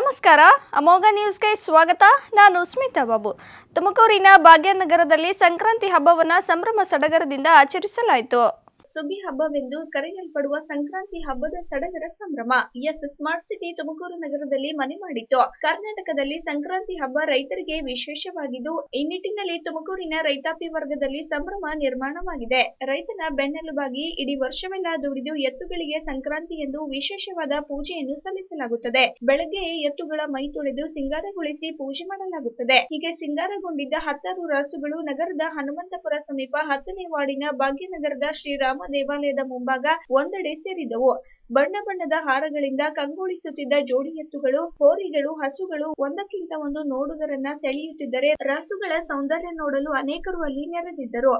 ನಮಸ್ಕಾರ ಅಮೋಘ ನ್ಯೂಸ್ಗೆ ಸ್ವಾಗತ ನಾನು ಸ್ಮಿತಾ ಬಾಬು ತುಮಕೂರಿನ ಭಾಗ್ಯನಗರದಲ್ಲಿ ಸಂಕ್ರಾಂತಿ ಹಬ್ಬವನ್ನು ಸಂಭ್ರಮ ಸಡಗರದಿಂದ ಆಚರಿಸಲಾಯಿತು ಸುಗ್ಗಿ ಹಬ್ಬವೆಂದು ಕರೆಯಲ್ಪಡುವ ಸಂಕ್ರಾಂತಿ ಹಬ್ಬದ ಸಡಗರ ಸಂಭ್ರಮ ಎಸ್ ಸ್ಮಾರ್ಟ್ ಸಿಟಿ ತುಮಕೂರು ನಗರದಲ್ಲಿ ಮನೆ ಮಾಡಿತ್ತು ಕರ್ನಾಟಕದಲ್ಲಿ ಸಂಕ್ರಾಂತಿ ಹಬ್ಬ ರೈತರಿಗೆ ವಿಶೇಷವಾಗಿದ್ದು ಈ ನಿಟ್ಟಿನಲ್ಲಿ ತುಮಕೂರಿನ ರೈತಾಪಿ ವರ್ಗದಲ್ಲಿ ಸಂಭ್ರಮ ನಿರ್ಮಾಣವಾಗಿದೆ ರೈತನ ಬೆನ್ನೆಲುಬಾಗಿ ಇಡೀ ವರ್ಷವೆಲ್ಲ ದುಡಿದು ಎತ್ತುಗಳಿಗೆ ಸಂಕ್ರಾಂತಿ ಎಂದು ವಿಶೇಷವಾದ ಪೂಜೆಯನ್ನು ಸಲ್ಲಿಸಲಾಗುತ್ತದೆ ಬೆಳಗ್ಗೆ ಎತ್ತುಗಳ ಮೈ ತೊಳೆದು ಸಿಂಗಾರಗೊಳಿಸಿ ಪೂಜೆ ಮಾಡಲಾಗುತ್ತದೆ ಹೀಗೆ ಸಿಂಗಾರಗೊಂಡಿದ್ದ ಹತ್ತಾರು ರಾಸುಗಳು ನಗರದ ಹನುಮಂತಪುರ ಸಮೀಪ ಹತ್ತನೇ ವಾರ್ಡಿನ ಭಾಗ್ಯನಗರದ ಶ್ರೀರಾಮ ದೇವಾಲಯದ ಮುಂಭಾಗ ಒಂದೆಡೆ ಸೇರಿದವು ಬಣ್ಣ ಬಣ್ಣದ ಹಾರಗಳಿಂದ ಕಂಗೊಳಿಸುತ್ತಿದ್ದ ಜೋಡಿ ಎತ್ತುಗಳು ಹೋರಿಗಳು ಹಸುಗಳು ಒಂದಕ್ಕಿಂತ ಒಂದು ನೋಡುಗರನ್ನ ಸೆಳೆಯುತ್ತಿದ್ದರೆ ರಾಸುಗಳ ಸೌಂದರ್ಯ ನೋಡಲು ಅನೇಕರು ಅಲ್ಲಿ ನೆರೆದಿದ್ದರು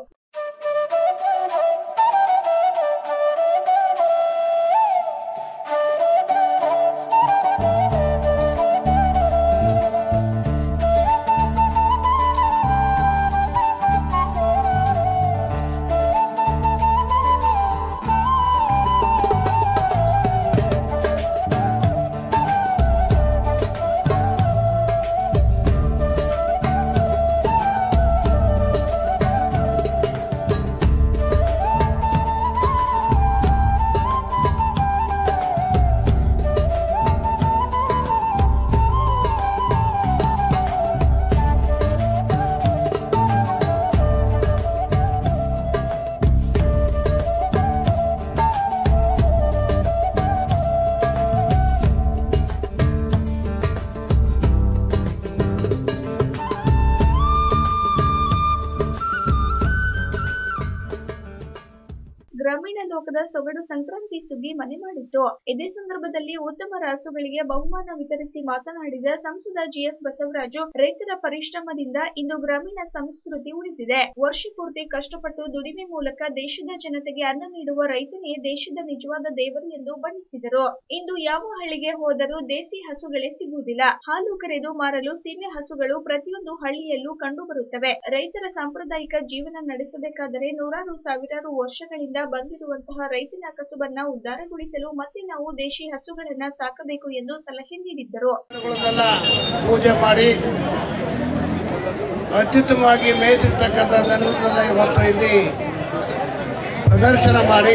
ಗ್ರಾಮೀಣ ಲೋಕದ ಸೊಗಡು ಸಂಕ್ರಾಂತಿ ಸುಗ್ಗಿ ಮನೆ ಮಾಡಿತ್ತು ಇದೇ ಸಂದರ್ಭದಲ್ಲಿ ಉತ್ತಮ ರಾಸುಗಳಿಗೆ ಬಹುಮಾನ ವಿತರಿಸಿ ಮಾತನಾಡಿದ ಸಂಸದ ಜಿಎಸ್ ಬಸವರಾಜು ರೈತರ ಪರಿಶ್ರಮದಿಂದ ಇಂದು ಗ್ರಾಮೀಣ ಸಂಸ್ಕೃತಿ ಉಳಿದಿದೆ ವರ್ಷ ಪೂರ್ತಿ ಕಷ್ಟಪಟ್ಟು ದುಡಿಮೆ ಮೂಲಕ ದೇಶದ ಜನತೆಗೆ ಅನ್ನ ನೀಡುವ ರೈತನೇ ದೇಶದ ನಿಜವಾದ ದೇವರು ಎಂದು ಬಣ್ಣಿಸಿದರು ಇಂದು ಯಾವ ಹಳ್ಳಿಗೆ ಹೋದರೂ ದೇಸಿ ಹಸುಗಳೇ ಸಿಗುವುದಿಲ್ಲ ಹಾಲು ಕರೆದು ಮಾರಲು ಸೀಮೆ ಹಸುಗಳು ಪ್ರತಿಯೊಂದು ಹಳ್ಳಿಯಲ್ಲೂ ಕಂಡುಬರುತ್ತವೆ ರೈತರ ಸಾಂಪ್ರದಾಯಿಕ ಜೀವನ ನಡೆಸಬೇಕಾದರೆ ನೂರಾರು ಸಾವಿರಾರು ವರ್ಷಗಳಿಂದ ಬಂದಿರುವಂತಹ ರೈತನ ಕಸುಬನ್ನ ಉದ್ಧಾರಗೊಳಿಸಲು ಮತ್ತೆ ನಾವು ದೇಶಿ ಹಸುಗಳನ್ನ ಸಾಕಬೇಕು ಎಂದು ಸಲಹೆ ನೀಡಿದ್ದರು ಗಳನ್ನೆಲ್ಲ ಪೂಜೆ ಮಾಡಿ ಅತ್ಯುತ್ತಮವಾಗಿ ಮೇಯಿಸಿರ್ತಕ್ಕಂಥ ದನಗಳನ್ನೆಲ್ಲ ಇವತ್ತು ಇಲ್ಲಿ ಪ್ರದರ್ಶನ ಮಾಡಿ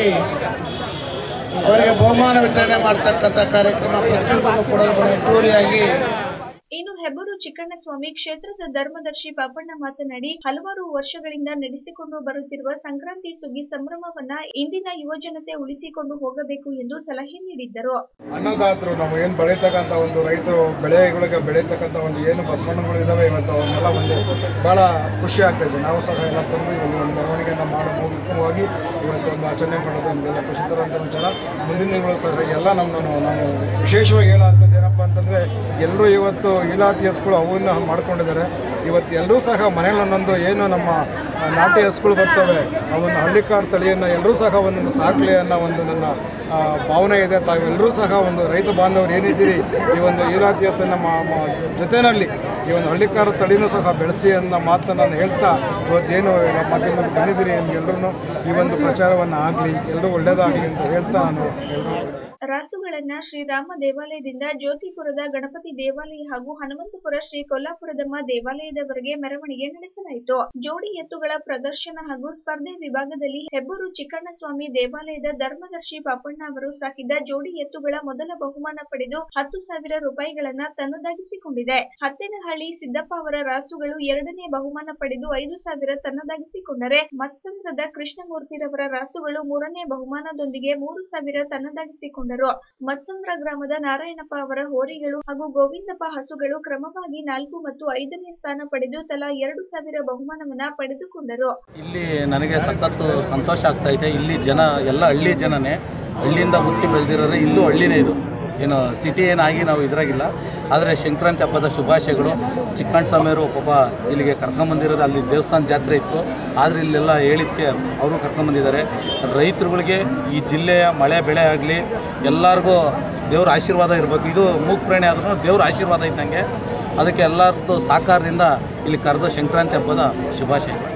ಅವರಿಗೆ ಬಹುಮಾನ ವಿತರಣೆ ಮಾಡ್ತಕ್ಕಂಥ ಕಾರ್ಯಕ್ರಮ ಪ್ರತಿಯೊಂದನ್ನು ಕೂಡ ಬಹಳ ಅದ್ದೂರಿಯಾಗಿ ಇನ್ನು ಹೆಬ್ಬೂರು ಚಿಕ್ಕಣ್ಣಸ್ವಾಮಿ ಕ್ಷೇತ್ರದ ಧರ್ಮದರ್ಶಿ ಪಾಪಣ್ಣ ಮಾತನಾಡಿ ಹಲವಾರು ವರ್ಷಗಳಿಂದ ನಡೆಸಿಕೊಂಡು ಬರುತ್ತಿರುವ ಸಂಕ್ರಾಂತಿ ಸುಗ್ಗಿ ಸಂಭ್ರಮವನ್ನ ಇಂದಿನ ಯುವಜನತೆ ಉಳಿಸಿಕೊಂಡು ಹೋಗಬೇಕು ಎಂದು ಸಲಹೆ ನೀಡಿದ್ದರು ಅನ್ನದಾತರು ನಾವು ಏನು ಬೆಳೀತಕ್ಕಂಥ ಒಂದು ರೈತರು ಬೆಳೆಗಳಿಗೆ ಬೆಳೀತಕ್ಕಂಥ ಒಂದು ಏನು ಬಸವಣ್ಣಗಳು ಇದ್ದಾವೆ ಇವತ್ತು ಅವನ್ನೆಲ್ಲ ಒಂದು ಭಾಳ ಖುಷಿ ಆಗ್ತಾಯಿದೆ ನಾವು ಸಹ ಎಲ್ಲ ತಂದು ಒಂದು ಒಂದು ಮೆರವಣಿಗೆಯನ್ನು ಮಾಡಿ ಮೂಲಕವಾಗಿ ಇವತ್ತು ಒಂದು ಆಚರಣೆ ಮಾಡೋದು ನಮಗೆಲ್ಲ ಖುಷಿ ತರೋಂಥ ವಿಚಾರ ಮುಂದಿನ ದಿನಗಳು ಸಹ ಎಲ್ಲ ನಮ್ಮನ್ನು ನಾವು ವಿಶೇಷವಾಗಿ ಹೇಳೋಂಥದ್ದು ಏನಪ್ಪ ಅಂತಂದರೆ ಎಲ್ಲರೂ ಇವತ್ತು ಇಲಾತಿ ಹಸುಗಳು ಅವನ್ನ ಮಾಡ್ಕೊಂಡಿದ್ದಾರೆ ಇವತ್ತು ಎಲ್ಲರೂ ಸಹ ಮನೇಲಿ ಒಂದೊಂದು ಏನು ನಮ್ಮ ಆ, ನಾಟಿ ಹಸುಗಳು ಬರ್ತವೆ ಅವನ್ನ ಹಳ್ಳಿಕಾಡು ತಳಿಯನ್ನು ಎಲ್ಲರೂ ಸಹ ಒಂದೊಂದು ಸಾಕಲಿ ಅನ್ನೋ ಒಂದು ನನ್ನ ಆ, ಭಾವನೆ ಇದೆ ತಾವೆಲ್ಲರೂ ಸಹ ಒಂದು ರೈತ ಬಾಂಧವರು ಏನಿದ್ದೀರಿ ಈ ಒಂದು ಈರಾತಿ ಹಸನ್ನ ಮ ಮ- ಜೊತೆಯಲ್ಲಿ ಈ ಒಂದು ಹಳ್ಳಿಕಾರ ತಳಿನೂ ಸಹ ಬೆಳೆಸಿ ಅನ್ನೋ ಮಾತನ್ನು ನಾನು ಹೇಳ್ತಾ ಇವತ್ತೇನು ಎಲ್ಲ ಮಾಧ್ಯಮಕ್ಕೆ ಬಂದಿದ್ದೀರಿ ನಿಮ್ಗೆಲ್ಲರೂ ಈ ಒಂದು ಪ್ರಚಾರವನ್ನು ಆಗಲಿ ಎಲ್ಲರೂ ಒಳ್ಳೆಯದಾಗಲಿ ಅಂತ ಹೇಳ್ತಾ ನಾನು ಎಲ್ಲರೂ ರಾಸುಗಳನ್ನ ಶ್ರೀರಾಮ ದೇವಾಲಯದಿಂದ ಜ್ಯೋತಿಪುರದ ಗಣಪತಿ ದೇವಾಲಯ ಹಾಗೂ ಹನುಮಂತಪುರ ಶ್ರೀ ಕೊಲ್ಲಾಪುರದಮ್ಮ ದೇವಾಲಯದವರೆಗೆ ಮೆರವಣಿಗೆ ನಡೆಸಲಾಯಿತು ಜೋಡಿ ಎತ್ತುಗಳ ಪ್ರದರ್ಶನ ಹಾಗೂ ಸ್ಪರ್ಧೆ ವಿಭಾಗದಲ್ಲಿ ಹೆಬ್ಬೂರು ಚಿಕ್ಕಣ್ಣಸ್ವಾಮಿ ದೇವಾಲಯದ ಧರ್ಮದರ್ಶಿ ಪಾಪಣ್ಣ ಅವರು ಸಾಕಿದ ಜೋಡಿ ಎತ್ತುಗಳ ಮೊದಲ ಬಹುಮಾನ ಪಡೆದು ಹತ್ತು ಸಾವಿರ ರೂಪಾಯಿಗಳನ್ನ ತನ್ನದಾಗಿಸಿಕೊಂಡಿದೆ ಹತ್ತೇನಹಳ್ಳಿ ಸಿದ್ದಪ್ಪ ಅವರ ರಾಸುಗಳು ಎರಡನೇ ಬಹುಮಾನ ಪಡೆದು ಐದು ಸಾವಿರ ತನ್ನದಾಗಿಸಿಕೊಂಡರೆ ಮತ್ಸಂದ್ರದ ಕೃಷ್ಣಮೂರ್ತಿರವರ ರಾಸುಗಳು ಮೂರನೇ ಬಹುಮಾನದೊಂದಿಗೆ ಮೂರು ಸಾವಿರ ತನ್ನದಾಗಿಸಿಕೊಂಡರು ಮತ್ಸಂದ್ರ ಗ್ರಾಮದ ನಾರಾಯಣಪ್ಪ ಅವರ ಹೋರಿಗಳು ಹಾಗೂ ಗೋವಿಂದಪ್ಪ ಹಸುಗಳು ಕ್ರಮವಾಗಿ ನಾಲ್ಕು ಮತ್ತು ಐದನೇ ಸ್ಥಾನ ಪಡೆದು ತಲಾ ಎರಡು ಸಾವಿರ ಬಹುಮಾನವನ್ನ ಪಡೆದುಕೊಂಡರು ಇಲ್ಲಿ ನನಗೆ ಸಖತ್ತು ಸಂತೋಷ ಆಗ್ತಾ ಇದೆ ಇಲ್ಲಿ ಜನ ಎಲ್ಲ ಹಳ್ಳಿ ಜನನೇ ಹಳ್ಳಿಯಿಂದ ಹುಟ್ಟಿ ಬೆಳೆದಿರೋರೆ ಇಲ್ಲೂ ಹಳ್ಳಿನೇ ಇದು ಏನು ಸಿಟಿ ಏನಾಗಿ ನಾವು ಇದ್ರಾಗಿಲ್ಲ ಆದರೆ ಸಂಕ್ರಾಂತಿ ಹಬ್ಬದ ಶುಭಾಶಯಗಳು ಚಿಕ್ಕಣ್ಣ ಸ್ವಾಮಿಯವರು ಪಾಪ ಇಲ್ಲಿಗೆ ಕರ್ಕೊಂಬಂದಿರೋದು ಅಲ್ಲಿ ದೇವಸ್ಥಾನ ಜಾತ್ರೆ ಇತ್ತು ಆದರೆ ಇಲ್ಲೆಲ್ಲ ಹೇಳಿದ್ದಕ್ಕೆ ಅವರು ಕರ್ಕೊಂಬಂದಿದ್ದಾರೆ ರೈತರುಗಳಿಗೆ ಈ ಜಿಲ್ಲೆಯ ಮಳೆ ಬೆಳೆ ಆಗಲಿ ಎಲ್ಲರಿಗೂ ದೇವ್ರ ಆಶೀರ್ವಾದ ಇರಬೇಕು ಇದು ಮೂಕ್ ಪ್ರಾಣಿ ಆದ್ರೂ ದೇವ್ರ ಆಶೀರ್ವಾದ ಇದ್ದಂಗೆ ಅದಕ್ಕೆ ಎಲ್ಲರದ್ದು ಸಹಕಾರದಿಂದ ಇಲ್ಲಿ ಕರೆದು ಸಂಕ್ರಾಂತಿ ಹಬ್ಬದ ಶುಭಾಶಯಗಳು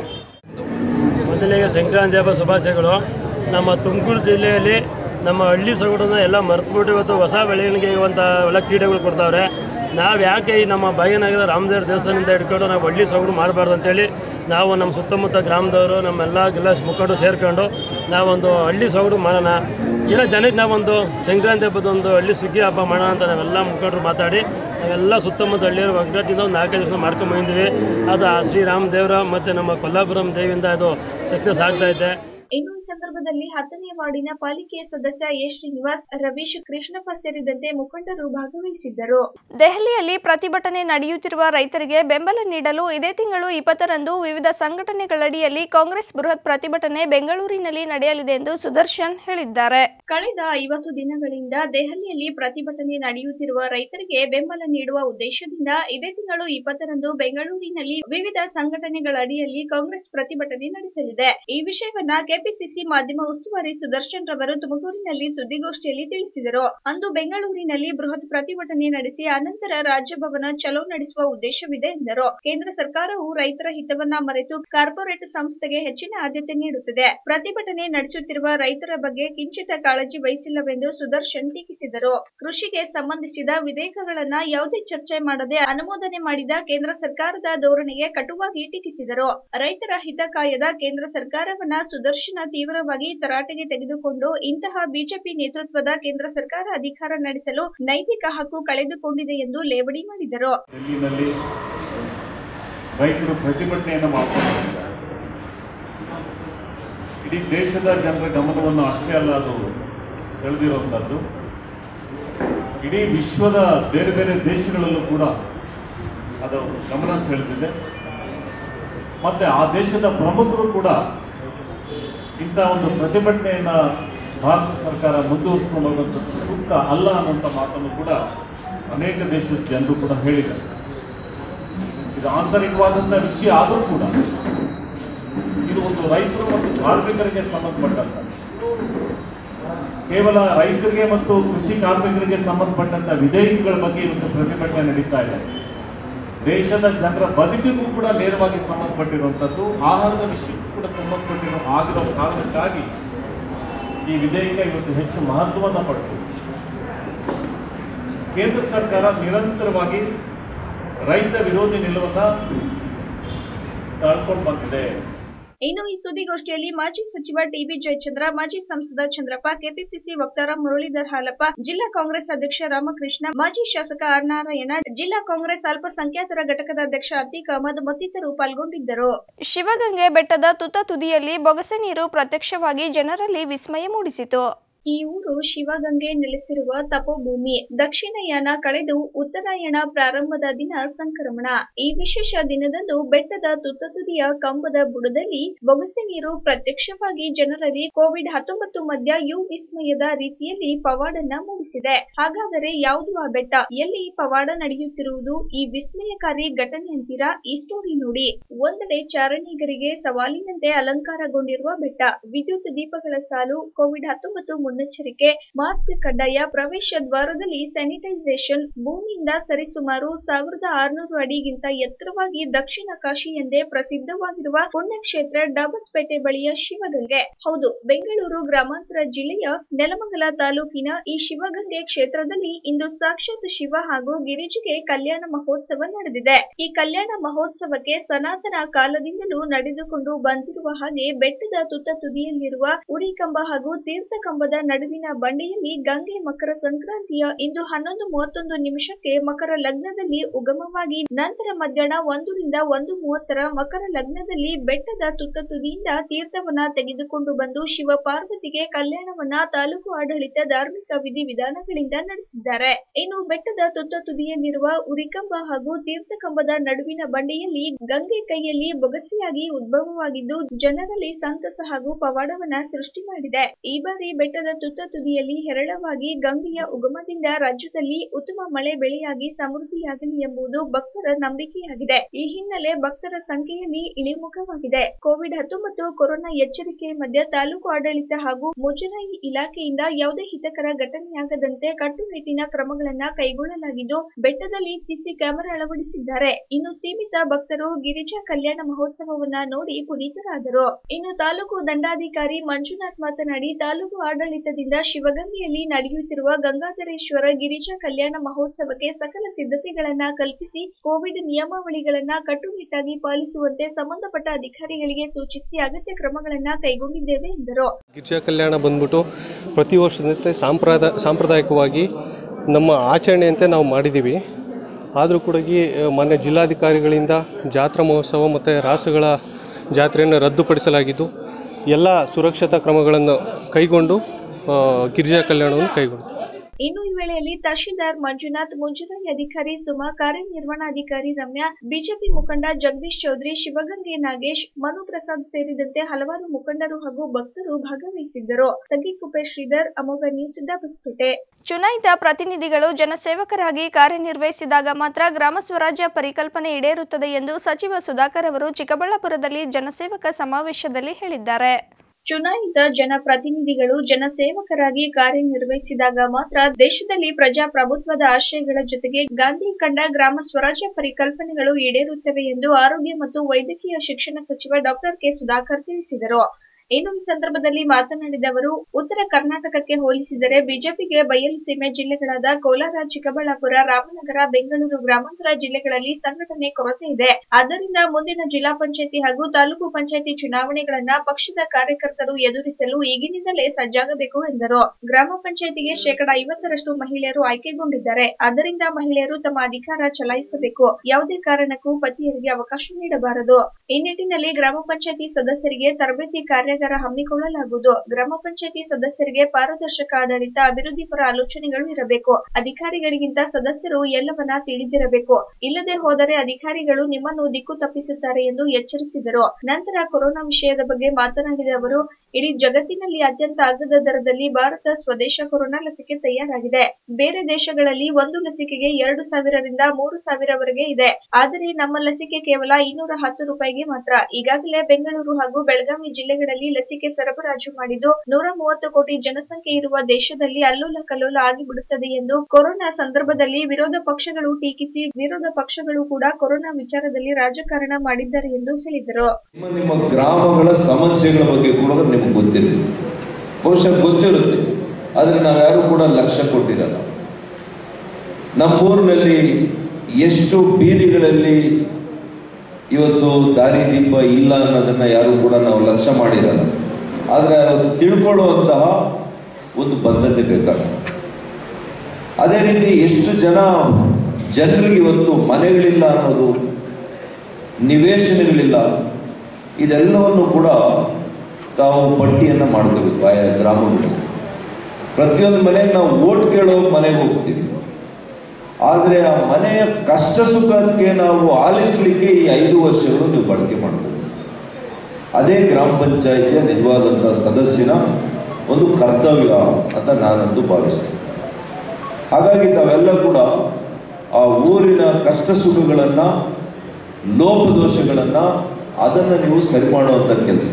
ಮೊದಲಿಗೆ ಸಂಕ್ರಾಂತಿ ಹಬ್ಬ ಶುಭಾಶಯಗಳು ನಮ್ಮ ತುಮಕೂರು ಜಿಲ್ಲೆಯಲ್ಲಿ ನಮ್ಮ ಹಳ್ಳಿ ಸೊಗಡನ್ನ ಎಲ್ಲ ಮರೆತುಬಿಟ್ಟು ಇವತ್ತು ಹೊಸ ಬೆಳವಣಿಗೆ ಇರುವಂಥ ಎಲ್ಲ ಕ್ರೀಡೆಗಳು ಕೊಡ್ತಾವ್ರೆ ನಾವು ಯಾಕೆ ಈ ನಮ್ಮ ಭಾಗ್ಯನಗರ ರಾಮದೇವ್ರ ದೇವಸ್ಥಾನದಿಂದ ಹಿಡ್ಕೊಂಡು ನಾವು ಹಳ್ಳಿ ಸೊಗಡು ಮಾಡಬಾರ್ದು ಅಂತೇಳಿ ನಾವು ನಮ್ಮ ಸುತ್ತಮುತ್ತ ಗ್ರಾಮದವರು ನಮ್ಮೆಲ್ಲ ಎಲ್ಲ ಮುಖಂಡರು ಸೇರ್ಕೊಂಡು ನಾವೊಂದು ಹಳ್ಳಿ ಸೊಗಡು ಮಾಡೋಣ ಏನೋ ಜನಕ್ಕೆ ನಾವೊಂದು ಸಂಕ್ರಾಂತಿ ಹಬ್ಬದ ಒಂದು ಹಳ್ಳಿ ಸುಗ್ಗಿ ಹಬ್ಬ ಮಾಡೋಣ ಅಂತ ನಾವೆಲ್ಲ ಮುಖಂಡರು ಮಾತಾಡಿ ನಾವೆಲ್ಲ ಸುತ್ತಮುತ್ತ ಹಳ್ಳಿಯವರು ಒಗ್ಗಟ್ಟಿಂದ ಒಂದು ನಾಲ್ಕೈದು ದಿವಸ ಮಾಡ್ಕೊಂಡು ಬಂದಿದ್ದೀವಿ ಅದು ಆ ಶ್ರೀರಾಮ ದೇವರ ಮತ್ತು ನಮ್ಮ ಕೊಲ್ಲಾಪುರಂ ದೇವಿಯಿಂದ ಅದು ಸಕ್ಸಸ್ ಆಗ್ತಾ ಇದೆ ಇನ್ನು ಈ ಸಂದರ್ಭದಲ್ಲಿ ಹತ್ತನೇ ವಾರ್ಡಿನ ಪಾಲಿಕೆಯ ಸದಸ್ಯ ಎಸ್ ಶ್ರೀನಿವಾಸ್ ರವೀಶ್ ಕೃಷ್ಣಪ್ಪ ಸೇರಿದಂತೆ ಮುಖಂಡರು ಭಾಗವಹಿಸಿದ್ದರು ದೆಹಲಿಯಲ್ಲಿ ಪ್ರತಿಭಟನೆ ನಡೆಯುತ್ತಿರುವ ರೈತರಿಗೆ ಬೆಂಬಲ ನೀಡಲು ಇದೇ ತಿಂಗಳು ಇಪ್ಪತ್ತರಂದು ವಿವಿಧ ಸಂಘಟನೆಗಳಡಿಯಲ್ಲಿ ಕಾಂಗ್ರೆಸ್ ಬೃಹತ್ ಪ್ರತಿಭಟನೆ ಬೆಂಗಳೂರಿನಲ್ಲಿ ನಡೆಯಲಿದೆ ಎಂದು ಸುದರ್ಶನ್ ಹೇಳಿದ್ದಾರೆ ಕಳೆದ ಐವತ್ತು ದಿನಗಳಿಂದ ದೆಹಲಿಯಲ್ಲಿ ಪ್ರತಿಭಟನೆ ನಡೆಯುತ್ತಿರುವ ರೈತರಿಗೆ ಬೆಂಬಲ ನೀಡುವ ಉದ್ದೇಶದಿಂದ ಇದೇ ತಿಂಗಳು ಇಪ್ಪತ್ತರಂದು ಬೆಂಗಳೂರಿನಲ್ಲಿ ವಿವಿಧ ಸಂಘಟನೆಗಳ ಅಡಿಯಲ್ಲಿ ಕಾಂಗ್ರೆಸ್ ಪ್ರತಿಭಟನೆ ನಡೆಸಲಿದೆ ಈ ವಿಷಯವನ್ನ ಕೆಪಿಸಿಸಿ ಮಾಧ್ಯಮ ಉಸ್ತುವಾರಿ ಸುದರ್ಶನ್ ರವರು ತುಮಕೂರಿನಲ್ಲಿ ಸುದ್ದಿಗೋಷ್ಠಿಯಲ್ಲಿ ತಿಳಿಸಿದರು ಅಂದು ಬೆಂಗಳೂರಿನಲ್ಲಿ ಬೃಹತ್ ಪ್ರತಿಭಟನೆ ನಡೆಸಿ ಅನಂತರ ರಾಜ್ಯಭವನ ಚಲೋ ನಡೆಸುವ ಉದ್ದೇಶವಿದೆ ಎಂದರು ಕೇಂದ್ರ ಸರ್ಕಾರವು ರೈತರ ಹಿತವನ್ನ ಮರೆತು ಕಾರ್ಪೊರೇಟ್ ಸಂಸ್ಥೆಗೆ ಹೆಚ್ಚಿನ ಆದ್ಯತೆ ನೀಡುತ್ತಿದೆ ಪ್ರತಿಭಟನೆ ನಡೆಸುತ್ತಿರುವ ರೈತರ ಬಗ್ಗೆ ಕಿಂಚಿತ ಕಾಳಜಿ ವಹಿಸಿಲ್ಲವೆಂದು ಸುದರ್ಶನ್ ಟೀಕಿಸಿದರು ಕೃಷಿಗೆ ಸಂಬಂಧಿಸಿದ ವಿಧೇಯಕಗಳನ್ನ ಯಾವುದೇ ಚರ್ಚೆ ಮಾಡದೆ ಅನುಮೋದನೆ ಮಾಡಿದ ಕೇಂದ್ರ ಸರ್ಕಾರದ ಧೋರಣೆಗೆ ಕಟುವಾಗಿ ಟೀಕಿಸಿದರು ರೈತರ ಹಿತ ಕಾಯದ ಕೇಂದ್ರ ಸರ್ಕಾರವನ್ನ ಸುದರ್ಶನ ತೀವ್ರವಾಗಿ ತರಾಟೆಗೆ ತೆಗೆದುಕೊಂಡು ಇಂತಹ ಬಿಜೆಪಿ ನೇತೃತ್ವದ ಕೇಂದ್ರ ಸರ್ಕಾರ ಅಧಿಕಾರ ನಡೆಸಲು ನೈತಿಕ ಹಕ್ಕು ಕಳೆದುಕೊಂಡಿದೆ ಎಂದು ಲೇವಡಿ ಮಾಡಿದರು ಡೆಲ್ಲಿನಲ್ಲಿ ರೈತರು ಪ್ರತಿಭಟನೆಯನ್ನು ಮಾಡಿಕೊಂಡಿದ್ದಾರೆ ಇಡೀ ದೇಶದ ಜನರ ಗಮನವನ್ನು ಅಷ್ಟೇ ಅಲ್ಲ ಅದು ಸೆಳೆದಿರುವಂಥದ್ದು ಇಡೀ ವಿಶ್ವದ ಬೇರೆ ಬೇರೆ ದೇಶಗಳಲ್ಲೂ ಕೂಡ ಅದು ಗಮನ ಸೆಳೆದಿದೆ ಮತ್ತು ಆ ದೇಶದ ಪ್ರಮುಖರು ಕೂಡ ಇಂಥ ಒಂದು ಪ್ರತಿಭಟನೆಯನ್ನು ಭಾರತ ಸರ್ಕಾರ ಮುಂದುವರಿಸ್ಕೊಂಡು ಹೋಗುವಂಥದ್ದು ಸೂಕ್ತ ಅಲ್ಲ ಅನ್ನೋಂಥ ಮಾತನ್ನು ಕೂಡ ಅನೇಕ ದೇಶದ ಜನರು ಕೂಡ ಹೇಳಿದ್ದಾರೆ ಇದು ಆಂತರಿಕವಾದಂಥ ವಿಷಯ ಆದರೂ ಕೂಡ ಇದು ಒಂದು ರೈತರು ಮತ್ತು ಕಾರ್ಮಿಕರಿಗೆ ಸಂಬಂಧಪಟ್ಟಂತ ಕೇವಲ ರೈತರಿಗೆ ಮತ್ತು ಕೃಷಿ ಕಾರ್ಮಿಕರಿಗೆ ಸಂಬಂಧಪಟ್ಟಂತ ವಿಧೇಯಕಗಳ ಬಗ್ಗೆ ಇವತ್ತು ಪ್ರತಿಭಟನೆ ನಡೀತಾ ಇದೆ ದೇಶದ ಜನರ ಬದುಕಿಗೂ ಕೂಡ ನೇರವಾಗಿ ಸಂಬಂಧಪಟ್ಟಿರುವಂಥದ್ದು ಆಹಾರದ ವಿಷಯಕ್ಕೂ ಕೂಡ ಸಂಬಂಧಪಟ್ಟಿರೋ ಆಗಿರೋ ಕಾರಣಕ್ಕಾಗಿ ಈ ವಿಧೇಯಕ ಇವತ್ತು ಹೆಚ್ಚು ಮಹತ್ವವನ್ನು ಪಡೆದು ಕೇಂದ್ರ ಸರ್ಕಾರ ನಿರಂತರವಾಗಿ ರೈತ ವಿರೋಧಿ ನಿಲುವನ್ನ ತಾಳ್ಕೊಂಡು ಬಂದಿದೆ ಇನ್ನು ಈ ಸುದ್ದಿಗೋಷ್ಠಿಯಲ್ಲಿ ಮಾಜಿ ಸಚಿವ ಟಿಬಿ ಜಯಚಂದ್ರ ಮಾಜಿ ಸಂಸದ ಚಂದ್ರಪ್ಪ ಕೆಪಿಸಿಸಿ ವಕ್ತಾರ ಮುರಳೀಧರ್ ಹಾಲಪ್ಪ ಜಿಲ್ಲಾ ಕಾಂಗ್ರೆಸ್ ಅಧ್ಯಕ್ಷ ರಾಮಕೃಷ್ಣ ಮಾಜಿ ಶಾಸಕ ಆರ್ ನಾರಾಯಣ ಜಿಲ್ಲಾ ಕಾಂಗ್ರೆಸ್ ಅಲ್ಪಸಂಖ್ಯಾತರ ಘಟಕದ ಅಧ್ಯಕ್ಷ ಅತೀಕ್ ಅಹಮದ್ ಮತ್ತಿತರರು ಪಾಲ್ಗೊಂಡಿದ್ದರು ಶಿವಗಂಗೆ ಬೆಟ್ಟದ ತುತ್ತ ತುದಿಯಲ್ಲಿ ಬೊಗಸೆ ನೀರು ಪ್ರತ್ಯಕ್ಷವಾಗಿ ಜನರಲ್ಲಿ ವಿಸ್ಮಯ ಮೂಡಿಸಿತು ಈ ಊರು ಶಿವಗಂಗೆ ನೆಲೆಸಿರುವ ತಪೋಭೂಮಿ ದಕ್ಷಿಣಯಾನ ಕಳೆದು ಉತ್ತರಾಯಣ ಪ್ರಾರಂಭದ ದಿನ ಸಂಕ್ರಮಣ ಈ ವಿಶೇಷ ದಿನದಂದು ಬೆಟ್ಟದ ತುತ್ತ ತುದಿಯ ಕಂಬದ ಬುಡದಲ್ಲಿ ಬೊಗಸೆ ನೀರು ಪ್ರತ್ಯಕ್ಷವಾಗಿ ಜನರಲ್ಲಿ ಕೋವಿಡ್ ಹತ್ತೊಂಬತ್ತು ಮಧ್ಯ ಯು ವಿಸ್ಮಯದ ರೀತಿಯಲ್ಲಿ ಪವಾಡನ್ನ ಮೂಡಿಸಿದೆ ಹಾಗಾದರೆ ಯಾವುದು ಆ ಬೆಟ್ಟ ಎಲ್ಲಿ ಪವಾಡ ನಡೆಯುತ್ತಿರುವುದು ಈ ವಿಸ್ಮಯಕಾರಿ ಘಟನೆ ಅಂತೀರಾ ಈ ಸ್ಟೋರಿ ನೋಡಿ ಒಂದೆಡೆ ಚಾರಣಿಗರಿಗೆ ಸವಾಲಿನಂತೆ ಅಲಂಕಾರಗೊಂಡಿರುವ ಬೆಟ್ಟ ವಿದ್ಯುತ್ ದೀಪಗಳ ಸಾಲು ಕೋವಿಡ್ ಹತ್ತೊಂಬತ್ತು ಮುನ್ನೆಚ್ಚರಿಕೆ ಮಾಸ್ಕ್ ಕಡ್ಡಾಯ ಪ್ರವೇಶ ದ್ವಾರದಲ್ಲಿ ಸ್ಯಾನಿಟೈಸೇಷನ್ ಭೂಮಿಯಿಂದ ಸರಿಸುಮಾರು ಸಾವಿರದ ಆರುನೂರು ಅಡಿಗಿಂತ ಎತ್ತರವಾಗಿ ದಕ್ಷಿಣ ಕಾಶಿ ಎಂದೇ ಪ್ರಸಿದ್ಧವಾಗಿರುವ ಪುಣ್ಯಕ್ಷೇತ್ರ ಡಾಬಸ್ಪೇಟೆ ಬಳಿಯ ಶಿವಗಂಗೆ ಹೌದು ಬೆಂಗಳೂರು ಗ್ರಾಮಾಂತರ ಜಿಲ್ಲೆಯ ನೆಲಮಂಗಲ ತಾಲೂಕಿನ ಈ ಶಿವಗಂಗೆ ಕ್ಷೇತ್ರದಲ್ಲಿ ಇಂದು ಸಾಕ್ಷಾತ್ ಶಿವ ಹಾಗೂ ಗಿರಿಜಿಗೆ ಕಲ್ಯಾಣ ಮಹೋತ್ಸವ ನಡೆದಿದೆ ಈ ಕಲ್ಯಾಣ ಮಹೋತ್ಸವಕ್ಕೆ ಸನಾತನ ಕಾಲದಿಂದಲೂ ನಡೆದುಕೊಂಡು ಬಂದಿರುವ ಹಾಗೆ ಬೆಟ್ಟದ ತುತ್ತ ತುದಿಯಲ್ಲಿರುವ ಉರಿಕಂಬ ಹಾಗೂ ತೀರ್ಥಕಂಬದ ನಡುವಿನ ಬಂಡೆಯಲ್ಲಿ ಗಂಗೆ ಮಕರ ಸಂಕ್ರಾಂತಿಯ ಇಂದು ಹನ್ನೊಂದು ಮೂವತ್ತೊಂದು ನಿಮಿಷಕ್ಕೆ ಮಕರ ಲಗ್ನದಲ್ಲಿ ಉಗಮವಾಗಿ ನಂತರ ಮಧ್ಯಾಹ್ನ ಒಂದರಿಂದ ಒಂದು ಮೂವತ್ತರ ಮಕರ ಲಗ್ನದಲ್ಲಿ ಬೆಟ್ಟದ ತುತ್ತ ತುದಿಯಿಂದ ತೀರ್ಥವನ್ನ ತೆಗೆದುಕೊಂಡು ಬಂದು ಶಿವ ಪಾರ್ವತಿಗೆ ಕಲ್ಯಾಣವನ್ನ ತಾಲೂಕು ಆಡಳಿತ ಧಾರ್ಮಿಕ ವಿಧಿವಿಧಾನಗಳಿಂದ ನಡೆಸಿದ್ದಾರೆ ಇನ್ನು ಬೆಟ್ಟದ ತುತ್ತ ತುದಿಯಲ್ಲಿರುವ ಉರಿಕಂಬ ಹಾಗೂ ತೀರ್ಥಕಂಬದ ನಡುವಿನ ಬಂಡೆಯಲ್ಲಿ ಗಂಗೆ ಕೈಯಲ್ಲಿ ಬೊಗಸೆಯಾಗಿ ಉದ್ಭವವಾಗಿದ್ದು ಜನರಲ್ಲಿ ಸಂತಸ ಹಾಗೂ ಪವಾಡವನ್ನ ಸೃಷ್ಟಿ ಮಾಡಿದೆ ಈ ಬಾರಿ ಬೆಟ್ಟದ ತುತ್ತ ತುದಿಯಲ್ಲಿ ಹೇರಳವಾಗಿ ಗಂಗೆಯ ಉಗಮದಿಂದ ರಾಜ್ಯದಲ್ಲಿ ಉತ್ತಮ ಮಳೆ ಬೆಳೆಯಾಗಿ ಸಮೃದ್ಧಿಯಾಗಲಿ ಎಂಬುದು ಭಕ್ತರ ನಂಬಿಕೆಯಾಗಿದೆ ಈ ಹಿನ್ನೆಲೆ ಭಕ್ತರ ಸಂಖ್ಯೆಯಲ್ಲಿ ಇಳಿಮುಖವಾಗಿದೆ ಕೋವಿಡ್ ಹತ್ತೊಂಬತ್ತು ಕೊರೋನಾ ಎಚ್ಚರಿಕೆ ಮಧ್ಯ ತಾಲೂಕು ಆಡಳಿತ ಹಾಗೂ ಮುಜರಾಯಿ ಇಲಾಖೆಯಿಂದ ಯಾವುದೇ ಹಿತಕರ ಘಟನೆಯಾಗದಂತೆ ಕಟ್ಟುನಿಟ್ಟಿನ ಕ್ರಮಗಳನ್ನ ಕೈಗೊಳ್ಳಲಾಗಿದ್ದು ಬೆಟ್ಟದಲ್ಲಿ ಸಿಸಿ ಕ್ಯಾಮೆರಾ ಅಳವಡಿಸಿದ್ದಾರೆ ಇನ್ನು ಸೀಮಿತ ಭಕ್ತರು ಗಿರಿಜಾ ಕಲ್ಯಾಣ ಮಹೋತ್ಸವವನ್ನ ನೋಡಿ ಪುನೀತರಾದರು ಇನ್ನು ತಾಲೂಕು ದಂಡಾಧಿಕಾರಿ ಮಂಜುನಾಥ್ ಮಾತನಾಡಿ ತಾಲೂಕು ಆಡಳಿತ ಜಿಲ್ಲಾಡಳಿತದಿಂದ ಶಿವಗಂಗೆಯಲ್ಲಿ ನಡೆಯುತ್ತಿರುವ ಗಂಗಾಧರೇಶ್ವರ ಗಿರಿಜಾ ಕಲ್ಯಾಣ ಮಹೋತ್ಸವಕ್ಕೆ ಸಕಲ ಸಿದ್ಧತೆಗಳನ್ನ ಕಲ್ಪಿಸಿ ಕೋವಿಡ್ ನಿಯಮಾವಳಿಗಳನ್ನ ಕಟ್ಟುನಿಟ್ಟಾಗಿ ಪಾಲಿಸುವಂತೆ ಸಂಬಂಧಪಟ್ಟ ಅಧಿಕಾರಿಗಳಿಗೆ ಸೂಚಿಸಿ ಅಗತ್ಯ ಕ್ರಮಗಳನ್ನ ಕೈಗೊಂಡಿದ್ದೇವೆ ಎಂದರು ಗಿರಿಜಾ ಕಲ್ಯಾಣ ಬಂದ್ಬಿಟ್ಟು ಪ್ರತಿ ವರ್ಷದಂತೆ ಸಾಂಪ್ರದಾಯ ಸಾಂಪ್ರದಾಯಿಕವಾಗಿ ನಮ್ಮ ಆಚರಣೆಯಂತೆ ನಾವು ಮಾಡಿದ್ದೀವಿ ಆದರೂ ಕೂಡ ಈ ಮಾನ್ಯ ಜಿಲ್ಲಾಧಿಕಾರಿಗಳಿಂದ ಜಾತ್ರಾ ಮಹೋತ್ಸವ ಮತ್ತು ರಾಸುಗಳ ಜಾತ್ರೆಯನ್ನು ರದ್ದುಪಡಿಸಲಾಗಿದ್ದು ಎಲ್ಲ ಸುರಕ್ಷತಾ ಕ್ರಮಗಳನ್ನು ಕೈಗೊಂಡು ಆ, ಗಿರಿಜಾ ಕಲ್ಯಾಣವನ್ನು ಕೈಗೊಂಡು ಇನ್ನು ಈ ವೇಳೆಯಲ್ಲಿ ತಹಶೀಲ್ದಾರ್ ಮಂಜುನಾಥ್ ಮುಂಚೂಣಿ ಅಧಿಕಾರಿ ಸುಮಾ ಕಾರ್ಯನಿರ್ವಹಣಾಧಿಕಾರಿ ರಮ್ಯಾ ಬಿಜೆಪಿ ಮುಖಂಡ ಜಗದೀಶ್ ಚೌಧರಿ ಶಿವಗಂಗೆ ನಾಗೇಶ್ ಮನು ಪ್ರಸಾದ್ ಸೇರಿದಂತೆ ಹಲವಾರು ಮುಖಂಡರು ಹಾಗೂ ಭಕ್ತರು ಭಾಗವಹಿಸಿದ್ದರು ತಗ್ಗಿಕುಪ್ಪೆ ಶ್ರೀಧರ್ ಅಮೋಘ ನ್ಯೂಸ್ ಡಬಸ್ಪೇಟೆ ಚುನಾಯಿತ ಪ್ರತಿನಿಧಿಗಳು ಜನಸೇವಕರಾಗಿ ಕಾರ್ಯನಿರ್ವಹಿಸಿದಾಗ ಮಾತ್ರ ಗ್ರಾಮ ಸ್ವರಾಜ್ಯ ಪರಿಕಲ್ಪನೆ ಈಡೇರುತ್ತದೆ ಎಂದು ಸಚಿವ ಸುಧಾಕರ್ ಅವರು ಚಿಕ್ಕಬಳ್ಳಾಪುರದಲ್ಲಿ ಜನಸೇವಕ ಸಮಾವೇಶದಲ್ಲಿ ಹೇಳಿದ್ದಾರೆ ಚುನಾಯಿತ ಜನಪ್ರತಿನಿಧಿಗಳು ಜನಸೇವಕರಾಗಿ ಕಾರ್ಯನಿರ್ವಹಿಸಿದಾಗ ಮಾತ್ರ ದೇಶದಲ್ಲಿ ಪ್ರಜಾಪ್ರಭುತ್ವದ ಆಶಯಗಳ ಜೊತೆಗೆ ಗಾಂಧಿ ಕಂಡ ಗ್ರಾಮ ಸ್ವರಾಜ್ಯ ಪರಿಕಲ್ಪನೆಗಳು ಈಡೇರುತ್ತವೆ ಎಂದು ಆರೋಗ್ಯ ಮತ್ತು ವೈದ್ಯಕೀಯ ಶಿಕ್ಷಣ ಸಚಿವ ಡಾಕ್ಟರ್ ಕೆ ಸುಧಾಕರ್ ತಿಳಿಸಿದರು ಇನ್ನು ಈ ಸಂದರ್ಭದಲ್ಲಿ ಮಾತನಾಡಿದ ಅವರು ಉತ್ತರ ಕರ್ನಾಟಕಕ್ಕೆ ಹೋಲಿಸಿದರೆ ಬಿಜೆಪಿಗೆ ಬಯಲು ಸೀಮೆ ಜಿಲ್ಲೆಗಳಾದ ಕೋಲಾರ ಚಿಕ್ಕಬಳ್ಳಾಪುರ ರಾಮನಗರ ಬೆಂಗಳೂರು ಗ್ರಾಮಾಂತರ ಜಿಲ್ಲೆಗಳಲ್ಲಿ ಸಂಘಟನೆ ಕೊರತೆ ಇದೆ ಆದ್ದರಿಂದ ಮುಂದಿನ ಜಿಲ್ಲಾ ಪಂಚಾಯತಿ ಹಾಗೂ ತಾಲೂಕು ಪಂಚಾಯತಿ ಚುನಾವಣೆಗಳನ್ನ ಪಕ್ಷದ ಕಾರ್ಯಕರ್ತರು ಎದುರಿಸಲು ಈಗಿನಿಂದಲೇ ಸಜ್ಜಾಗಬೇಕು ಎಂದರು ಗ್ರಾಮ ಪಂಚಾಯತಿಗೆ ಶೇಕಡಾ ಐವತ್ತರಷ್ಟು ಮಹಿಳೆಯರು ಆಯ್ಕೆಗೊಂಡಿದ್ದಾರೆ ಆದ್ದರಿಂದ ಮಹಿಳೆಯರು ತಮ್ಮ ಅಧಿಕಾರ ಚಲಾಯಿಸಬೇಕು ಯಾವುದೇ ಕಾರಣಕ್ಕೂ ಪತಿಯರಿಗೆ ಅವಕಾಶ ನೀಡಬಾರದು ಈ ನಿಟ್ಟಿನಲ್ಲಿ ಗ್ರಾಮ ಪಂಚಾಯತಿ ಸದಸ್ಯರಿಗೆ ತರಬೇತಿ ಕಾರ್ಯಾಗಾರ ಹಮ್ಮಿಕೊಳ್ಳಲಾಗುವುದು ಗ್ರಾಮ ಪಂಚಾಯತಿ ಸದಸ್ಯರಿಗೆ ಪಾರದರ್ಶಕ ಆಡಳಿತ ಅಭಿವೃದ್ಧಿ ಪರ ಆಲೋಚನೆಗಳು ಇರಬೇಕು ಅಧಿಕಾರಿಗಳಿಗಿಂತ ಸದಸ್ಯರು ಎಲ್ಲವನ್ನ ತಿಳಿದಿರಬೇಕು ಇಲ್ಲದೆ ಹೋದರೆ ಅಧಿಕಾರಿಗಳು ನಿಮ್ಮನ್ನು ದಿಕ್ಕು ತಪ್ಪಿಸುತ್ತಾರೆ ಎಂದು ಎಚ್ಚರಿಸಿದರು ನಂತರ ಕೊರೋನಾ ವಿಷಯದ ಬಗ್ಗೆ ಮಾತನಾಡಿದ ಅವರು ಇಡೀ ಜಗತ್ತಿನಲ್ಲಿ ಅತ್ಯಂತ ಅಗ್ಗದ ದರದಲ್ಲಿ ಭಾರತ ಸ್ವದೇಶ ಕೊರೋನಾ ಲಸಿಕೆ ತಯಾರಾಗಿದೆ ಬೇರೆ ದೇಶಗಳಲ್ಲಿ ಒಂದು ಲಸಿಕೆಗೆ ಎರಡು ಸಾವಿರದಿಂದ ಮೂರು ಸಾವಿರವರೆಗೆ ಇದೆ ಆದರೆ ನಮ್ಮ ಲಸಿಕೆ ಕೇವಲ ಇನ್ನೂರ ಹತ್ತು ರೂಪಾಯಿಗೆ ಮಾತ್ರ ಈಗಾಗಲೇ ಬೆಂಗಳೂರು ಹಾಗೂ ಬೆಳಗಾವಿ ಜಿಲ್ಲೆಗಳಲ್ಲಿ ಲಸಿಕೆ ಸರಬರಾಜು ಮಾಡಿದ್ದು ನೂರ ಮೂವತ್ತು ಕೋಟಿ ಜನಸಂಖ್ಯೆ ಇರುವ ದೇಶದಲ್ಲಿ ಅಲ್ಲೋಲ ಕಲ್ಲೋಲ ಆಗಿಬಿಡುತ್ತದೆ ಎಂದು ಕೊರೋನಾ ಸಂದರ್ಭದಲ್ಲಿ ವಿರೋಧ ಪಕ್ಷಗಳು ಟೀಕಿಸಿ ವಿರೋಧ ಪಕ್ಷಗಳು ಕೂಡ ಕೊರೋನಾ ವಿಚಾರದಲ್ಲಿ ರಾಜಕಾರಣ ಮಾಡಿದ್ದಾರೆ ಎಂದು ಹೇಳಿದರು ನಿಮ್ಮ ನಿಮ್ಮ ಗ್ರಾಮಗಳ ಸಮಸ್ಯೆಗಳ ಬಗ್ಗೆ ಕೂಡ ನಿಮ್ಗೆ ಗೊತ್ತಿದೆ ಬಹುಶಃ ಗೊತ್ತಿರುತ್ತೆ ಆದರೆ ನಾವ್ಯಾರು ಕೂಡ ಲಕ್ಷ್ಯ ಕೊಟ್ಟಿರಲ್ಲ ನಮ್ಮೂರಿನಲ್ಲಿ ಎಷ್ಟು ಬೀದಿಗಳಲ್ಲಿ ಇವತ್ತು ದಾರಿದೀಪ ಇಲ್ಲ ಅನ್ನೋದನ್ನ ಯಾರು ಕೂಡ ನಾವು ಲಕ್ಷ್ಯ ಮಾಡಿರಲ್ಲ ಆದರೆ ಅದು ತಿಳ್ಕೊಳ್ಳುವಂತಹ ಒಂದು ಬದ್ಧತೆ ಬೇಕಾಗುತ್ತೆ ಅದೇ ರೀತಿ ಎಷ್ಟು ಜನ ಜನರಿಗೆ ಇವತ್ತು ಮನೆಗಳಿಲ್ಲ ಅನ್ನೋದು ನಿವೇಶನಗಳಿಲ್ಲ ಇದೆಲ್ಲವನ್ನು ಕೂಡ ತಾವು ಪಟ್ಟಿಯನ್ನು ಮಾಡ್ಕೋಬೇಕು ಆಯಾ ಗ್ರಾಮಗಳಲ್ಲಿ ಪ್ರತಿಯೊಂದು ಮನೆಗೆ ನಾವು ಓಟ್ ಕೇಳೋ ಮನೆಗೆ ಹೋಗ್ತೀವಿ ಆದರೆ ಆ ಮನೆಯ ಕಷ್ಟ ಸುಖಕ್ಕೆ ನಾವು ಆಲಿಸಲಿಕ್ಕೆ ಈ ಐದು ವರ್ಷಗಳು ನೀವು ಬಳಕೆ ಮಾಡ್ತೀವಿ ಅದೇ ಗ್ರಾಮ ಪಂಚಾಯಿತಿಯ ನಿಜವಾದಂಥ ಸದಸ್ಯನ ಒಂದು ಕರ್ತವ್ಯ ಅಂತ ನಾನಂತೂ ಭಾವಿಸ್ತೇನೆ ಹಾಗಾಗಿ ತಾವೆಲ್ಲ ಕೂಡ ಆ ಊರಿನ ಕಷ್ಟ ಸುಖಗಳನ್ನು ಲೋಪದೋಷಗಳನ್ನು ಅದನ್ನು ನೀವು ಸರಿ ಮಾಡುವಂಥ ಕೆಲಸ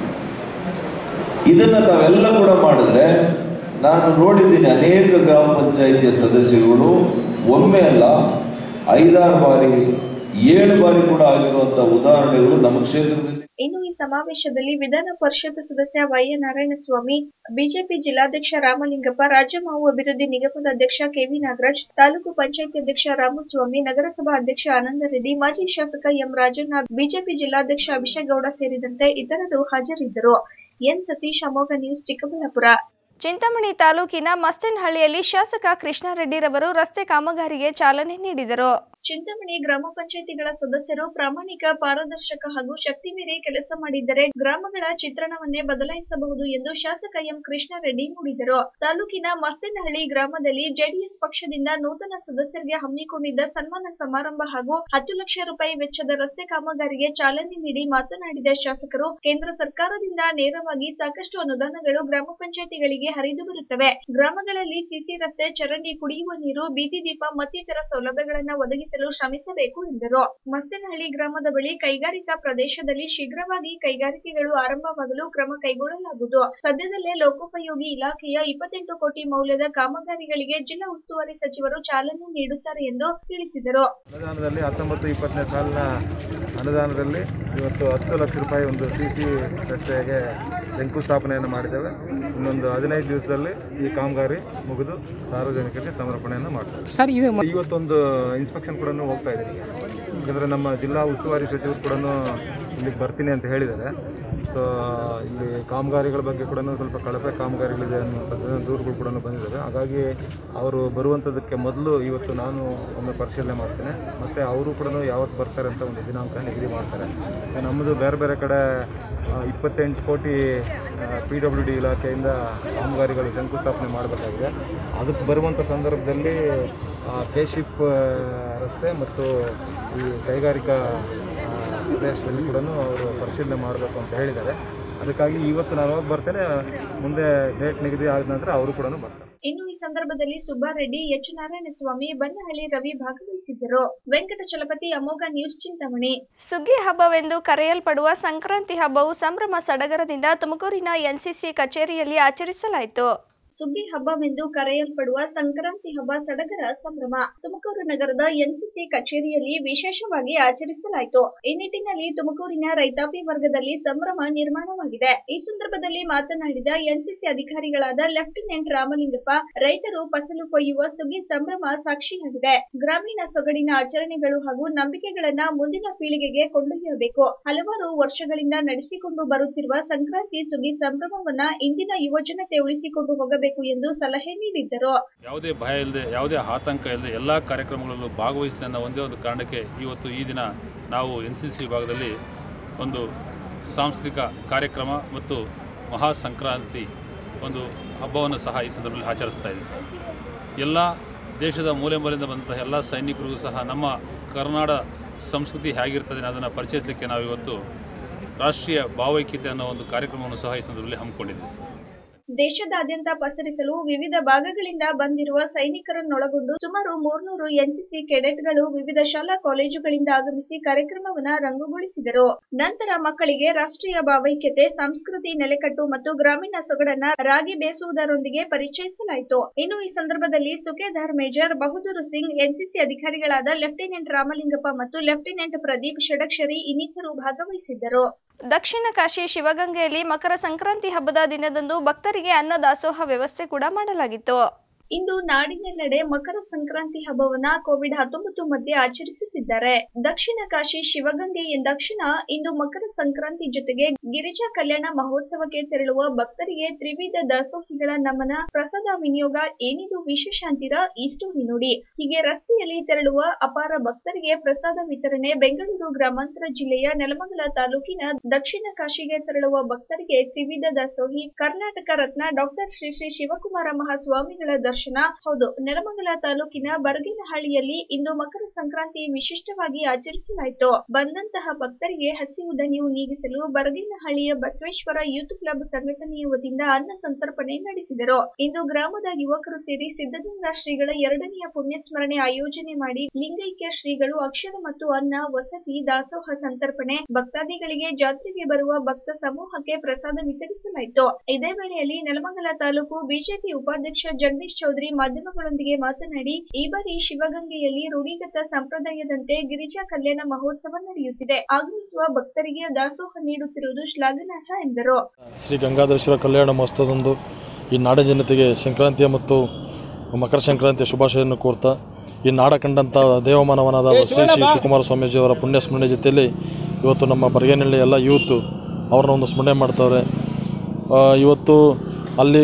ಇದನ್ನು ತಾವೆಲ್ಲ ಕೂಡ ಮಾಡಿದ್ರೆ ನಾನು ನೋಡಿದ್ದೀನಿ ಅನೇಕ ಗ್ರಾಮ ಪಂಚಾಯಿತಿಯ ಸದಸ್ಯರುಗಳು ಒಮ್ಮೆ ಅಲ್ಲ ಐದಾರು ಬಾರಿ ಏಳು ಬಾರಿ ಕೂಡ ಆಗಿರುವಂಥ ಉದಾಹರಣೆಗಳು ನಮ್ಮ ಕ್ಷೇತ್ರದಲ್ಲಿ ಇನ್ನು ಈ ಸಮಾವೇಶದಲ್ಲಿ ವಿಧಾನ ಪರಿಷತ್ ಸದಸ್ಯ ವೈಎ ನಾರಾಯಣಸ್ವಾಮಿ ಬಿಜೆಪಿ ಜಿಲ್ಲಾಧ್ಯಕ್ಷ ರಾಮಲಿಂಗಪ್ಪ ರಾಜ್ಯ ಮಾವು ಅಭಿವೃದ್ಧಿ ನಿಗಮದ ಅಧ್ಯಕ್ಷ ಕೆವಿ ನಾಗರಾಜ್ ತಾಲೂಕು ಪಂಚಾಯತ್ ಅಧ್ಯಕ್ಷ ರಾಮಸ್ವಾಮಿ ನಗರಸಭಾ ಅಧ್ಯಕ್ಷ ಆನಂದ ರೆಡ್ಡಿ ಮಾಜಿ ಶಾಸಕ ಎಂ ರಾಜಣ್ಣ ಬಿಜೆಪಿ ಜಿಲ್ಲಾಧ್ಯಕ್ಷ ಅಭಿಷೇಕ್ ಗೌಡ ಸೇರಿದಂತೆ ಇತರರು ಹಾಜರಿದ್ದರು ಎನ್ ಸತೀಶ್ ಅಮೋಘ ನ್ಯೂಸ್ ಚಿಕ್ಕಬಳ್ಳಾಪುರ ಚಿಂತಾಮಣಿ ತಾಲೂಕಿನ ಮಸ್ತನಹಳ್ಳಿಯಲ್ಲಿ ಶಾಸಕ ಕೃಷ್ಣಾರೆಡ್ಡಿರವರು ರಸ್ತೆ ಕಾಮಗಾರಿಗೆ ಚಾಲನೆ ನೀಡಿದರು ಚಿಂತಾಮಣಿ ಗ್ರಾಮ ಪಂಚಾಯಿತಿಗಳ ಸದಸ್ಯರು ಪ್ರಾಮಾಣಿಕ ಪಾರದರ್ಶಕ ಹಾಗೂ ಶಕ್ತಿ ಮೀರಿ ಕೆಲಸ ಮಾಡಿದ್ದರೆ ಗ್ರಾಮಗಳ ಚಿತ್ರಣವನ್ನೇ ಬದಲಾಯಿಸಬಹುದು ಎಂದು ಶಾಸಕ ಎಂ ಕೃಷ್ಣಾರೆಡ್ಡಿ ನುಡಿದರು ತಾಲೂಕಿನ ಮಸ್ತನಹಳ್ಳಿ ಗ್ರಾಮದಲ್ಲಿ ಜೆಡಿಎಸ್ ಪಕ್ಷದಿಂದ ನೂತನ ಸದಸ್ಯರಿಗೆ ಹಮ್ಮಿಕೊಂಡಿದ್ದ ಸನ್ಮಾನ ಸಮಾರಂಭ ಹಾಗೂ ಹತ್ತು ಲಕ್ಷ ರೂಪಾಯಿ ವೆಚ್ಚದ ರಸ್ತೆ ಕಾಮಗಾರಿಗೆ ಚಾಲನೆ ನೀಡಿ ಮಾತನಾಡಿದ ಶಾಸಕರು ಕೇಂದ್ರ ಸರ್ಕಾರದಿಂದ ನೇರವಾಗಿ ಸಾಕಷ್ಟು ಅನುದಾನಗಳು ಗ್ರಾಮ ಪಂಚಾಯಿತಿಗಳಿಗೆ ಹರಿದು ಬರುತ್ತವೆ ಗ್ರಾಮಗಳಲ್ಲಿ ಸಿಸಿ ರಸ್ತೆ ಚರಂಡಿ ಕುಡಿಯುವ ನೀರು ಬೀದಿ ದೀಪ ಮತ್ತಿತರ ಸೌಲಭ್ಯಗಳನ್ನು ಒದಗಿಸಲು ಶ್ರಮಿಸಬೇಕು ಎಂದರು ಮಸ್ತನಹಳ್ಳಿ ಗ್ರಾಮದ ಬಳಿ ಕೈಗಾರಿಕಾ ಪ್ರದೇಶದಲ್ಲಿ ಶೀಘ್ರವಾಗಿ ಕೈಗಾರಿಕೆಗಳು ಆರಂಭವಾಗಲು ಕ್ರಮ ಕೈಗೊಳ್ಳಲಾಗುವುದು ಸದ್ಯದಲ್ಲೇ ಲೋಕೋಪಯೋಗಿ ಇಲಾಖೆಯ ಇಪ್ಪತ್ತೆಂಟು ಕೋಟಿ ಮೌಲ್ಯದ ಕಾಮಗಾರಿಗಳಿಗೆ ಜಿಲ್ಲಾ ಉಸ್ತುವಾರಿ ಸಚಿವರು ಚಾಲನೆ ನೀಡುತ್ತಾರೆ ಎಂದು ತಿಳಿಸಿದರು ಅನುದಾನದಲ್ಲಿ ಹತ್ತೊಂಬತ್ತು ಇಪ್ಪತ್ತನೇ ಸಾಲಿನ ಅನುದಾನದಲ್ಲಿ ಇವತ್ತು ಹತ್ತು ಲಕ್ಷ ರೂಪಾಯಿ ಒಂದು ಸಿ ಸಿ ರಸ್ತೆಗೆ ಶಂಕುಸ್ಥಾಪನೆಯನ್ನು ಮಾಡಿದ್ದೇವೆ ಇನ್ನೊಂದು ಹದಿನೈದು ಹದಿನೈದು ದಿವಸದಲ್ಲಿ ಈ ಕಾಮಗಾರಿ ಮುಗಿದು ಸಾರ್ವಜನಿಕರಿಗೆ ಸಮರ್ಪಣೆಯನ್ನು ಮಾಡ್ತಾರೆ ಸರ್ ಇದು ಮ- ಇವತ್ತೊಂದು ಇನ್ಸ್ಪೆಕ್ಷನ್ ಕೂಡ ಹೋಗ್ತಾ ಇದ್ದೀನಿ ಯಾಕಂದರೆ ನಮ್ಮ ಜಿಲ್ಲಾ ಉಸ್ತುವಾರಿ ಸಚಿವರು ಕೂಡ ಇಲ್ಲಿಗೆ ಬರ್ತೀನಿ ಅಂತ ಹೇಳಿದ್ದಾರೆ ಸೊ ಇಲ್ಲಿ ಕಾಮಗಾರಿಗಳ ಬಗ್ಗೆ ಕೂಡ ಸ್ವಲ್ಪ ಕಳಪೆ ಕಾಮಗಾರಿಗಳಿದೆ ಅನ್ನುವಂಥದ್ದು ದೂರುಗಳು ಕೂಡ ಬಂದಿದ್ದಾವೆ ಹಾಗಾಗಿ ಅವರು ಬರುವಂಥದ್ದಕ್ಕೆ ಮೊದಲು ಇವತ್ತು ನಾನು ಒಮ್ಮೆ ಪರಿಶೀಲನೆ ಮಾಡ್ತೇನೆ ಮತ್ತು ಅವರು ಕೂಡ ಯಾವತ್ತು ಬರ್ತಾರೆ ಅಂತ ಒಂದು ದಿನಾಂಕ ನಿಗದಿ ಮಾಡ್ತಾರೆ ಸೊ ನಮ್ಮದು ಬೇರೆ ಬೇರೆ ಕಡೆ ಆ, ಇಪ್ಪತ್ತೆಂಟು ಕೋಟಿ ಪಿ ಡಬ್ಲ್ಯೂ ಡಿ ಇಲಾಖೆಯಿಂದ ಕಾಮಗಾರಿಗಳು ಶಂಕುಸ್ಥಾಪನೆ ಮಾಡಬೇಕಾಗಿದೆ ಅದಕ್ಕೆ ಬರುವಂಥ ಸಂದರ್ಭದಲ್ಲಿ ಕೇಶಿಪ್ ರಸ್ತೆ ಮತ್ತು ಈ ಕೈಗಾರಿಕಾ ಆ, ಪ್ರದೇಶದಲ್ಲಿ ಕೂಡ ಅವರು ಪರಿಶೀಲನೆ ಮಾಡಬೇಕು ಅಂತ ಹೇಳಿದ್ದಾರೆ ಅದಕ್ಕಾಗಿ ಇವತ್ತು ನಾನು ಹೋಗಿ ಬರ್ತೇನೆ ಮುಂದೆ ಡೇಟ್ ನಿಗದಿ ಆದ ನಂತರ ಅವರು ಕೂಡ ಬರ್ತಾರೆ ಇನ್ನು ಈ ಸಂದರ್ಭದಲ್ಲಿ ಸುಬ್ಬಾರೆಡ್ಡಿ ಎಚ್ ನಾರಾಯಣಸ್ವಾಮಿ ಬನ್ನಹಳ್ಳಿ ರವಿ ಭಾಗವಹಿಸಿದ್ದರು ವೆಂಕಟಚಲಪತಿ ಅಮೋಘ ನ್ಯೂಸ್ ಚಿಂತಾಮಣಿ ಸುಗ್ಗಿ ಹಬ್ಬವೆಂದು ಕರೆಯಲ್ಪಡುವ ಸಂಕ್ರಾಂತಿ ಹಬ್ಬವು ಸಂಭ್ರಮ ಸಡಗರದಿಂದ ತುಮಕೂರಿನ ಎನ್ಸಿಸಿ ಕಚೇರಿಯಲ್ಲಿ ಆಚರಿಸಲಾಯಿತು ಸುಗ್ಗಿ ಹಬ್ಬವೆಂದು ಕರೆಯಲ್ಪಡುವ ಸಂಕ್ರಾಂತಿ ಹಬ್ಬ ಸಡಗರ ಸಂಭ್ರಮ ತುಮಕೂರು ನಗರದ ಎನ್ಸಿಸಿ ಕಚೇರಿಯಲ್ಲಿ ವಿಶೇಷವಾಗಿ ಆಚರಿಸಲಾಯಿತು ಈ ನಿಟ್ಟಿನಲ್ಲಿ ತುಮಕೂರಿನ ರೈತಾಪಿ ವರ್ಗದಲ್ಲಿ ಸಂಭ್ರಮ ನಿರ್ಮಾಣವಾಗಿದೆ ಈ ಸಂದರ್ಭದಲ್ಲಿ ಮಾತನಾಡಿದ ಎನ್ಸಿಸಿ ಅಧಿಕಾರಿಗಳಾದ ಲೆಫ್ಟಿನೆಂಟ್ ರಾಮಲಿಂಗಪ್ಪ ರೈತರು ಫಸಲು ಕೊಯ್ಯುವ ಸುಗ್ಗಿ ಸಂಭ್ರಮ ಸಾಕ್ಷಿಯಾಗಿದೆ ಗ್ರಾಮೀಣ ಸೊಗಡಿನ ಆಚರಣೆಗಳು ಹಾಗೂ ನಂಬಿಕೆಗಳನ್ನ ಮುಂದಿನ ಪೀಳಿಗೆಗೆ ಕೊಂಡೊಯ್ಯಬೇಕು ಹಲವಾರು ವರ್ಷಗಳಿಂದ ನಡೆಸಿಕೊಂಡು ಬರುತ್ತಿರುವ ಸಂಕ್ರಾಂತಿ ಸುಗ್ಗಿ ಸಂಭ್ರಮವನ್ನ ಇಂದಿನ ಯುವಜನತೆ ಉಳಿಸಿಕೊಂಡು ಹೋಗಬೇಕು ಎಂದು ಸಲಹೆ ನೀಡಿದ್ದರು ಯಾವುದೇ ಭಯ ಇಲ್ಲದೆ ಯಾವುದೇ ಆತಂಕ ಇಲ್ಲದೆ ಎಲ್ಲ ಕಾರ್ಯಕ್ರಮಗಳಲ್ಲೂ ಭಾಗವಹಿಸಲಿ ಅನ್ನೋ ಒಂದೇ ಒಂದು ಕಾರಣಕ್ಕೆ ಇವತ್ತು ಈ ದಿನ ನಾವು ಎನ್ ಸಿ ಸಿ ವಿಭಾಗದಲ್ಲಿ ಒಂದು ಸಾಂಸ್ಕೃತಿಕ ಕಾರ್ಯಕ್ರಮ ಮತ್ತು ಮಹಾ ಸಂಕ್ರಾಂತಿ ಒಂದು ಹಬ್ಬವನ್ನು ಸಹ ಈ ಸಂದರ್ಭದಲ್ಲಿ ಆಚರಿಸ್ತಾ ಇದ್ದೀವಿ ಸರ್ ಎಲ್ಲ ದೇಶದ ಮೂಲೆ ಮೂಲೆಯಿಂದ ಬಂದಂತಹ ಎಲ್ಲ ಸೈನಿಕರಿಗೂ ಸಹ ನಮ್ಮ ಕರ್ನಾಡ ಸಂಸ್ಕೃತಿ ಹೇಗಿರ್ತದೆ ಅದನ್ನು ಪರಿಚಯಿಸಲಿಕ್ಕೆ ನಾವು ಇವತ್ತು ರಾಷ್ಟ್ರೀಯ ಭಾವೈಕ್ಯತೆ ಅನ್ನೋ ಒಂದು ಕಾರ್ಯಕ್ರಮವನ್ನು ಸಹ ಈ ಸಂದರ್ಭದಲ್ಲಿ ಹಮ್ಮಿಕೊಂಡಿದ್ದೀವಿ ದೇಶದಾದ್ಯಂತ ಪಸರಿಸಲು ವಿವಿಧ ಭಾಗಗಳಿಂದ ಬಂದಿರುವ ಸೈನಿಕರನ್ನೊಳಗೊಂಡು ಸುಮಾರು ಮೂರ್ನೂರು ಎನ್ಸಿಸಿ ಕೆಡೆಟ್ಗಳು ವಿವಿಧ ಶಾಲಾ ಕಾಲೇಜುಗಳಿಂದ ಆಗಮಿಸಿ ಕಾರ್ಯಕ್ರಮವನ್ನ ರಂಗುಗೊಳಿಸಿದರು ನಂತರ ಮಕ್ಕಳಿಗೆ ರಾಷ್ಟ್ರೀಯ ಭಾವೈಕ್ಯತೆ ಸಂಸ್ಕೃತಿ ನೆಲೆಕಟ್ಟು ಮತ್ತು ಗ್ರಾಮೀಣ ಸೊಗಡನ್ನ ರಾಗಿ ಬೇಸುವುದರೊಂದಿಗೆ ಪರಿಚಯಿಸಲಾಯಿತು ಇನ್ನು ಈ ಸಂದರ್ಭದಲ್ಲಿ ಸುಬೇದಾರ್ ಮೇಜರ್ ಬಹದ್ದೂರ್ ಸಿಂಗ್ ಎನ್ಸಿಸಿ ಅಧಿಕಾರಿಗಳಾದ ಲೆಫ್ಟಿನೆಂಟ್ ರಾಮಲಿಂಗಪ್ಪ ಮತ್ತು ಲೆಫ್ಟಿನೆಂಟ್ ಪ್ರದೀಪ್ ಷಡಕ್ಷರಿ ಇನ್ನಿತರು ಭಾಗವಹಿಸಿದ್ದರು ದಕ್ಷಿಣ ಕಾಶಿ ಶಿವಗಂಗೆಯಲ್ಲಿ ಮಕರ ಸಂಕ್ರಾಂತಿ ಹಬ್ಬದ ದಿನದಂದು ಭಕ್ತರಿಗೆ ಅನ್ನದಾಸೋಹ ವ್ಯವಸ್ಥೆ ಕೂಡ ಮಾಡಲಾಗಿತ್ತು ಇಂದು ನಾಡಿನೆಲ್ಲೆಡೆ ಮಕರ ಸಂಕ್ರಾಂತಿ ಹಬ್ಬವನ್ನ ಕೋವಿಡ್ ಹತ್ತೊಂಬತ್ತು ಮಧ್ಯೆ ಆಚರಿಸುತ್ತಿದ್ದಾರೆ ದಕ್ಷಿಣ ಕಾಶಿ ಶಿವಗಂಗೆ ಎಂದಾಕ್ಷಣ ಇಂದು ಮಕರ ಸಂಕ್ರಾಂತಿ ಜೊತೆಗೆ ಗಿರಿಜಾ ಕಲ್ಯಾಣ ಮಹೋತ್ಸವಕ್ಕೆ ತೆರಳುವ ಭಕ್ತರಿಗೆ ತ್ರಿವಿಧ ದಾಸೋಹಿಗಳ ನಮನ ಪ್ರಸಾದ ವಿನಿಯೋಗ ಏನಿದು ವಿಶೇಷ ಅಂತೀರಾ ಈ ಸ್ಟೋರಿ ನೋಡಿ ಹೀಗೆ ರಸ್ತೆಯಲ್ಲಿ ತೆರಳುವ ಅಪಾರ ಭಕ್ತರಿಗೆ ಪ್ರಸಾದ ವಿತರಣೆ ಬೆಂಗಳೂರು ಗ್ರಾಮಾಂತರ ಜಿಲ್ಲೆಯ ನೆಲಮಂಗಲ ತಾಲೂಕಿನ ದಕ್ಷಿಣ ಕಾಶಿಗೆ ತೆರಳುವ ಭಕ್ತರಿಗೆ ತ್ರಿವಿಧ ದಾಸೋಹಿ ಕರ್ನಾಟಕ ರತ್ನ ಡಾಕ್ಟರ್ ಶ್ರೀ ಶ್ರೀ ಶಿವಕುಮಾರ ಮಹಾಸ್ವಾಮಿಗಳ ದರ್ಶನ ಹೌದು ನೆಲಮಂಗಲ ತಾಲೂಕಿನ ಬರಗೇನಹಳ್ಳಿಯಲ್ಲಿ ಇಂದು ಮಕರ ಸಂಕ್ರಾಂತಿ ವಿಶಿಷ್ಟವಾಗಿ ಆಚರಿಸಲಾಯಿತು ಬಂದಂತಹ ಭಕ್ತರಿಗೆ ಹಸಿವು ದಣಿವು ನೀಗಿಸಲು ಬರಗೇನಹಳ್ಳಿಯ ಬಸವೇಶ್ವರ ಯೂತ್ ಕ್ಲಬ್ ಸಂಘಟನೆಯ ವತಿಯಿಂದ ಅನ್ನ ಸಂತರ್ಪಣೆ ನಡೆಸಿದರು ಇಂದು ಗ್ರಾಮದ ಯುವಕರು ಸೇರಿ ಸಿದ್ದಗಂಗಾ ಶ್ರೀಗಳ ಎರಡನೆಯ ಪುಣ್ಯಸ್ಮರಣೆ ಆಯೋಜನೆ ಮಾಡಿ ಲಿಂಗೈಕ್ಯ ಶ್ರೀಗಳು ಅಕ್ಷರ ಮತ್ತು ಅನ್ನ ವಸತಿ ದಾಸೋಹ ಸಂತರ್ಪಣೆ ಭಕ್ತಾದಿಗಳಿಗೆ ಜಾತ್ರೆಗೆ ಬರುವ ಭಕ್ತ ಸಮೂಹಕ್ಕೆ ಪ್ರಸಾದ ವಿತರಿಸಲಾಯಿತು ಇದೇ ವೇಳೆಯಲ್ಲಿ ನೆಲಮಂಗಲ ತಾಲೂಕು ಬಿಜೆಪಿ ಉಪಾಧ್ಯಕ್ಷ ಜಗದೀಶ್ ಚೌಧರಿ ಮಾಧ್ಯಮಗಳೊಂದಿಗೆ ಮಾತನಾಡಿ ಈ ಬಾರಿ ಶಿವಗಂಗೆಯಲ್ಲಿ ರೂಢಿಗತ ಸಂಪ್ರದಾಯದಂತೆ ಗಿರಿಜಾ ಕಲ್ಯಾಣ ಮಹೋತ್ಸವ ನಡೆಯುತ್ತಿದೆ ಆಗಮಿಸುವ ಭಕ್ತರಿಗೆ ದಾಸೋಹ ನೀಡುತ್ತಿರುವುದು ಶ್ಲಾಘನಾರ್ಹ ಎಂದರು ಶ್ರೀ ಗಂಗಾಧರೇಶ್ವರ ಕಲ್ಯಾಣ ಮಹೋತ್ಸವದಂದು ಈ ನಾಡ ಜನತೆಗೆ ಸಂಕ್ರಾಂತಿಯ ಮತ್ತು ಮಕರ ಸಂಕ್ರಾಂತಿಯ ಶುಭಾಶಯವನ್ನು ಕೋರ್ತಾ ಈ ನಾಡ ಕಂಡಂಥ ದೇವಮಾನವನಾದ ಶ್ರೀ ಶ್ರೀ ಶಿವಕುಮಾರ ಸ್ವಾಮೀಜಿಯವರ ಪುಣ್ಯ ಸ್ಮರಣೆ ಜೊತೆಯಲ್ಲಿ ಇವತ್ತು ನಮ್ಮ ಬರಗೇನಹಳ್ಳಿ ಎಲ್ಲ ಯೂತು ಅವ್ರನ್ನ ಒಂದು ಸ್ಮರಣೆ ಮಾಡ್ತಾವ್ರೆ ಆ, ಇವತ್ತು ಅಲ್ಲಿ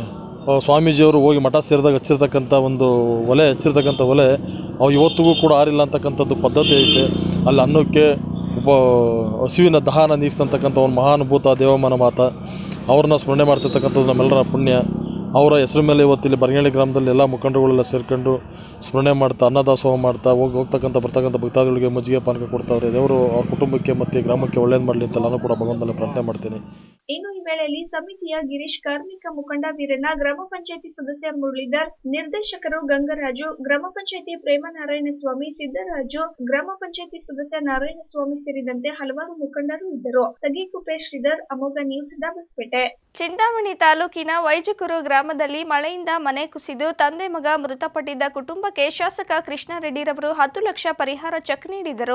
ಆ, ಸ್ವಾಮೀಜಿಯವರು ಹೋಗಿ ಮಠ ಸೇರಿದಾಗ ಹಚ್ಚಿರ್ತಕ್ಕಂಥ ಒಂದು ಒಲೆ ಹಚ್ಚಿರ್ತಕ್ಕಂಥ ಒಲೆ ಅವು ಇವತ್ತಿಗೂ ಕೂಡ ಆರಿಲ್ಲ ಅಂತಕ್ಕಂಥದ್ದು ಪದ್ಧತಿ ಐತೆ ಅಲ್ಲಿ ಅನ್ನಕ್ಕೆ ಒಬ್ಬ ಹಸಿವಿನ ದಹನ ನೀಗಿಸ್ತಕ್ಕಂಥ ಒಂದು ಮಹಾನುಭೂತ ದೇವಮಾನ ಮಾತ ಅವ್ರನ್ನ ಸ್ಮರಣೆ ಮಾಡ್ತಿರ್ತಕ್ಕಂಥದ್ದು ನಮ್ಮೆಲ್ಲರ ಪುಣ್ಯ ಅವರ ಹೆಸರು ಮೇಲೆ ಇವತ್ತಿಲ್ಲಿ ಬರಗೇಳಿ ಗ್ರಾಮದಲ್ಲಿ ಎಲ್ಲ ಮುಖಂಡರುಗಳೆಲ್ಲ ಸೇರ್ಕೊಂಡು ಸ್ಮರಣೆ ಮಾಡ್ತಾ ಅನ್ನದಾಸೋಹ ಮಾಡ್ತಾ ಹೋಗಿ ಹೋಗ್ತಕ್ಕಂಥ ಬರ್ತಕ್ಕಂಥ ಭಕ್ತಾದಿಗಳಿಗೆ ಮಜ್ಜಿಗೆ ಪಾನಕ ಕೊಡ್ತಾವ್ರೆ ದೇವರು ಅವ್ರ ಕುಟುಂಬಕ್ಕೆ ಮತ್ತು ಗ್ರಾಮಕ್ಕೆ ಒಳ್ಳೇದು ಮಾಡಲಿ ಅಂತ ನಾನು ಕೂಡ ಭಗವಂತನಲ್ಲಿ ಪ್ರಾರ್ಥನೆ ಮಾಡ್ತೀನಿ ಇನ್ನು ಈ ವೇಳೆಯಲ್ಲಿ ಸಮಿತಿಯ ಗಿರೀಶ್ ಕಾರ್ಮಿಕ ಮುಖಂಡ ವೀರಣ್ಣ ಗ್ರಾಮ ಪಂಚಾಯತಿ ಸದಸ್ಯ ಮುರಳೀಧರ್ ನಿರ್ದೇಶಕರು ಗಂಗರಾಜು ಗ್ರಾಮ ಪಂಚಾಯತಿ ಪ್ರೇಮನಾರಾಯಣ ಸ್ವಾಮಿ ಸಿದ್ದರಾಜು ಗ್ರಾಮ ಪಂಚಾಯತಿ ಸದಸ್ಯ ನಾರಾಯಣ ಸ್ವಾಮಿ ಸೇರಿದಂತೆ ಹಲವಾರು ಮುಖಂಡರು ಇದ್ದರು ತಗೀಕುಪೆ ಶ್ರೀಧರ್ ಅಮೋಘ ನ್ಯೂಸ್ ಡಬಸ್ಪೇಟೆ ಚಿಂತಾಮಣಿ ತಾಲೂಕಿನ ವೈಜಕೂರು ಗ್ರಾಮದಲ್ಲಿ ಮಳೆಯಿಂದ ಮನೆ ಕುಸಿದು ತಂದೆ ಮಗ ಮೃತಪಟ್ಟಿದ್ದ ಕುಟುಂಬಕ್ಕೆ ಶಾಸಕ ಕೃಷ್ಣಾರೆಡ್ಡಿರವರು ಹತ್ತು ಲಕ್ಷ ಪರಿಹಾರ ಚೆಕ್ ನೀಡಿದರು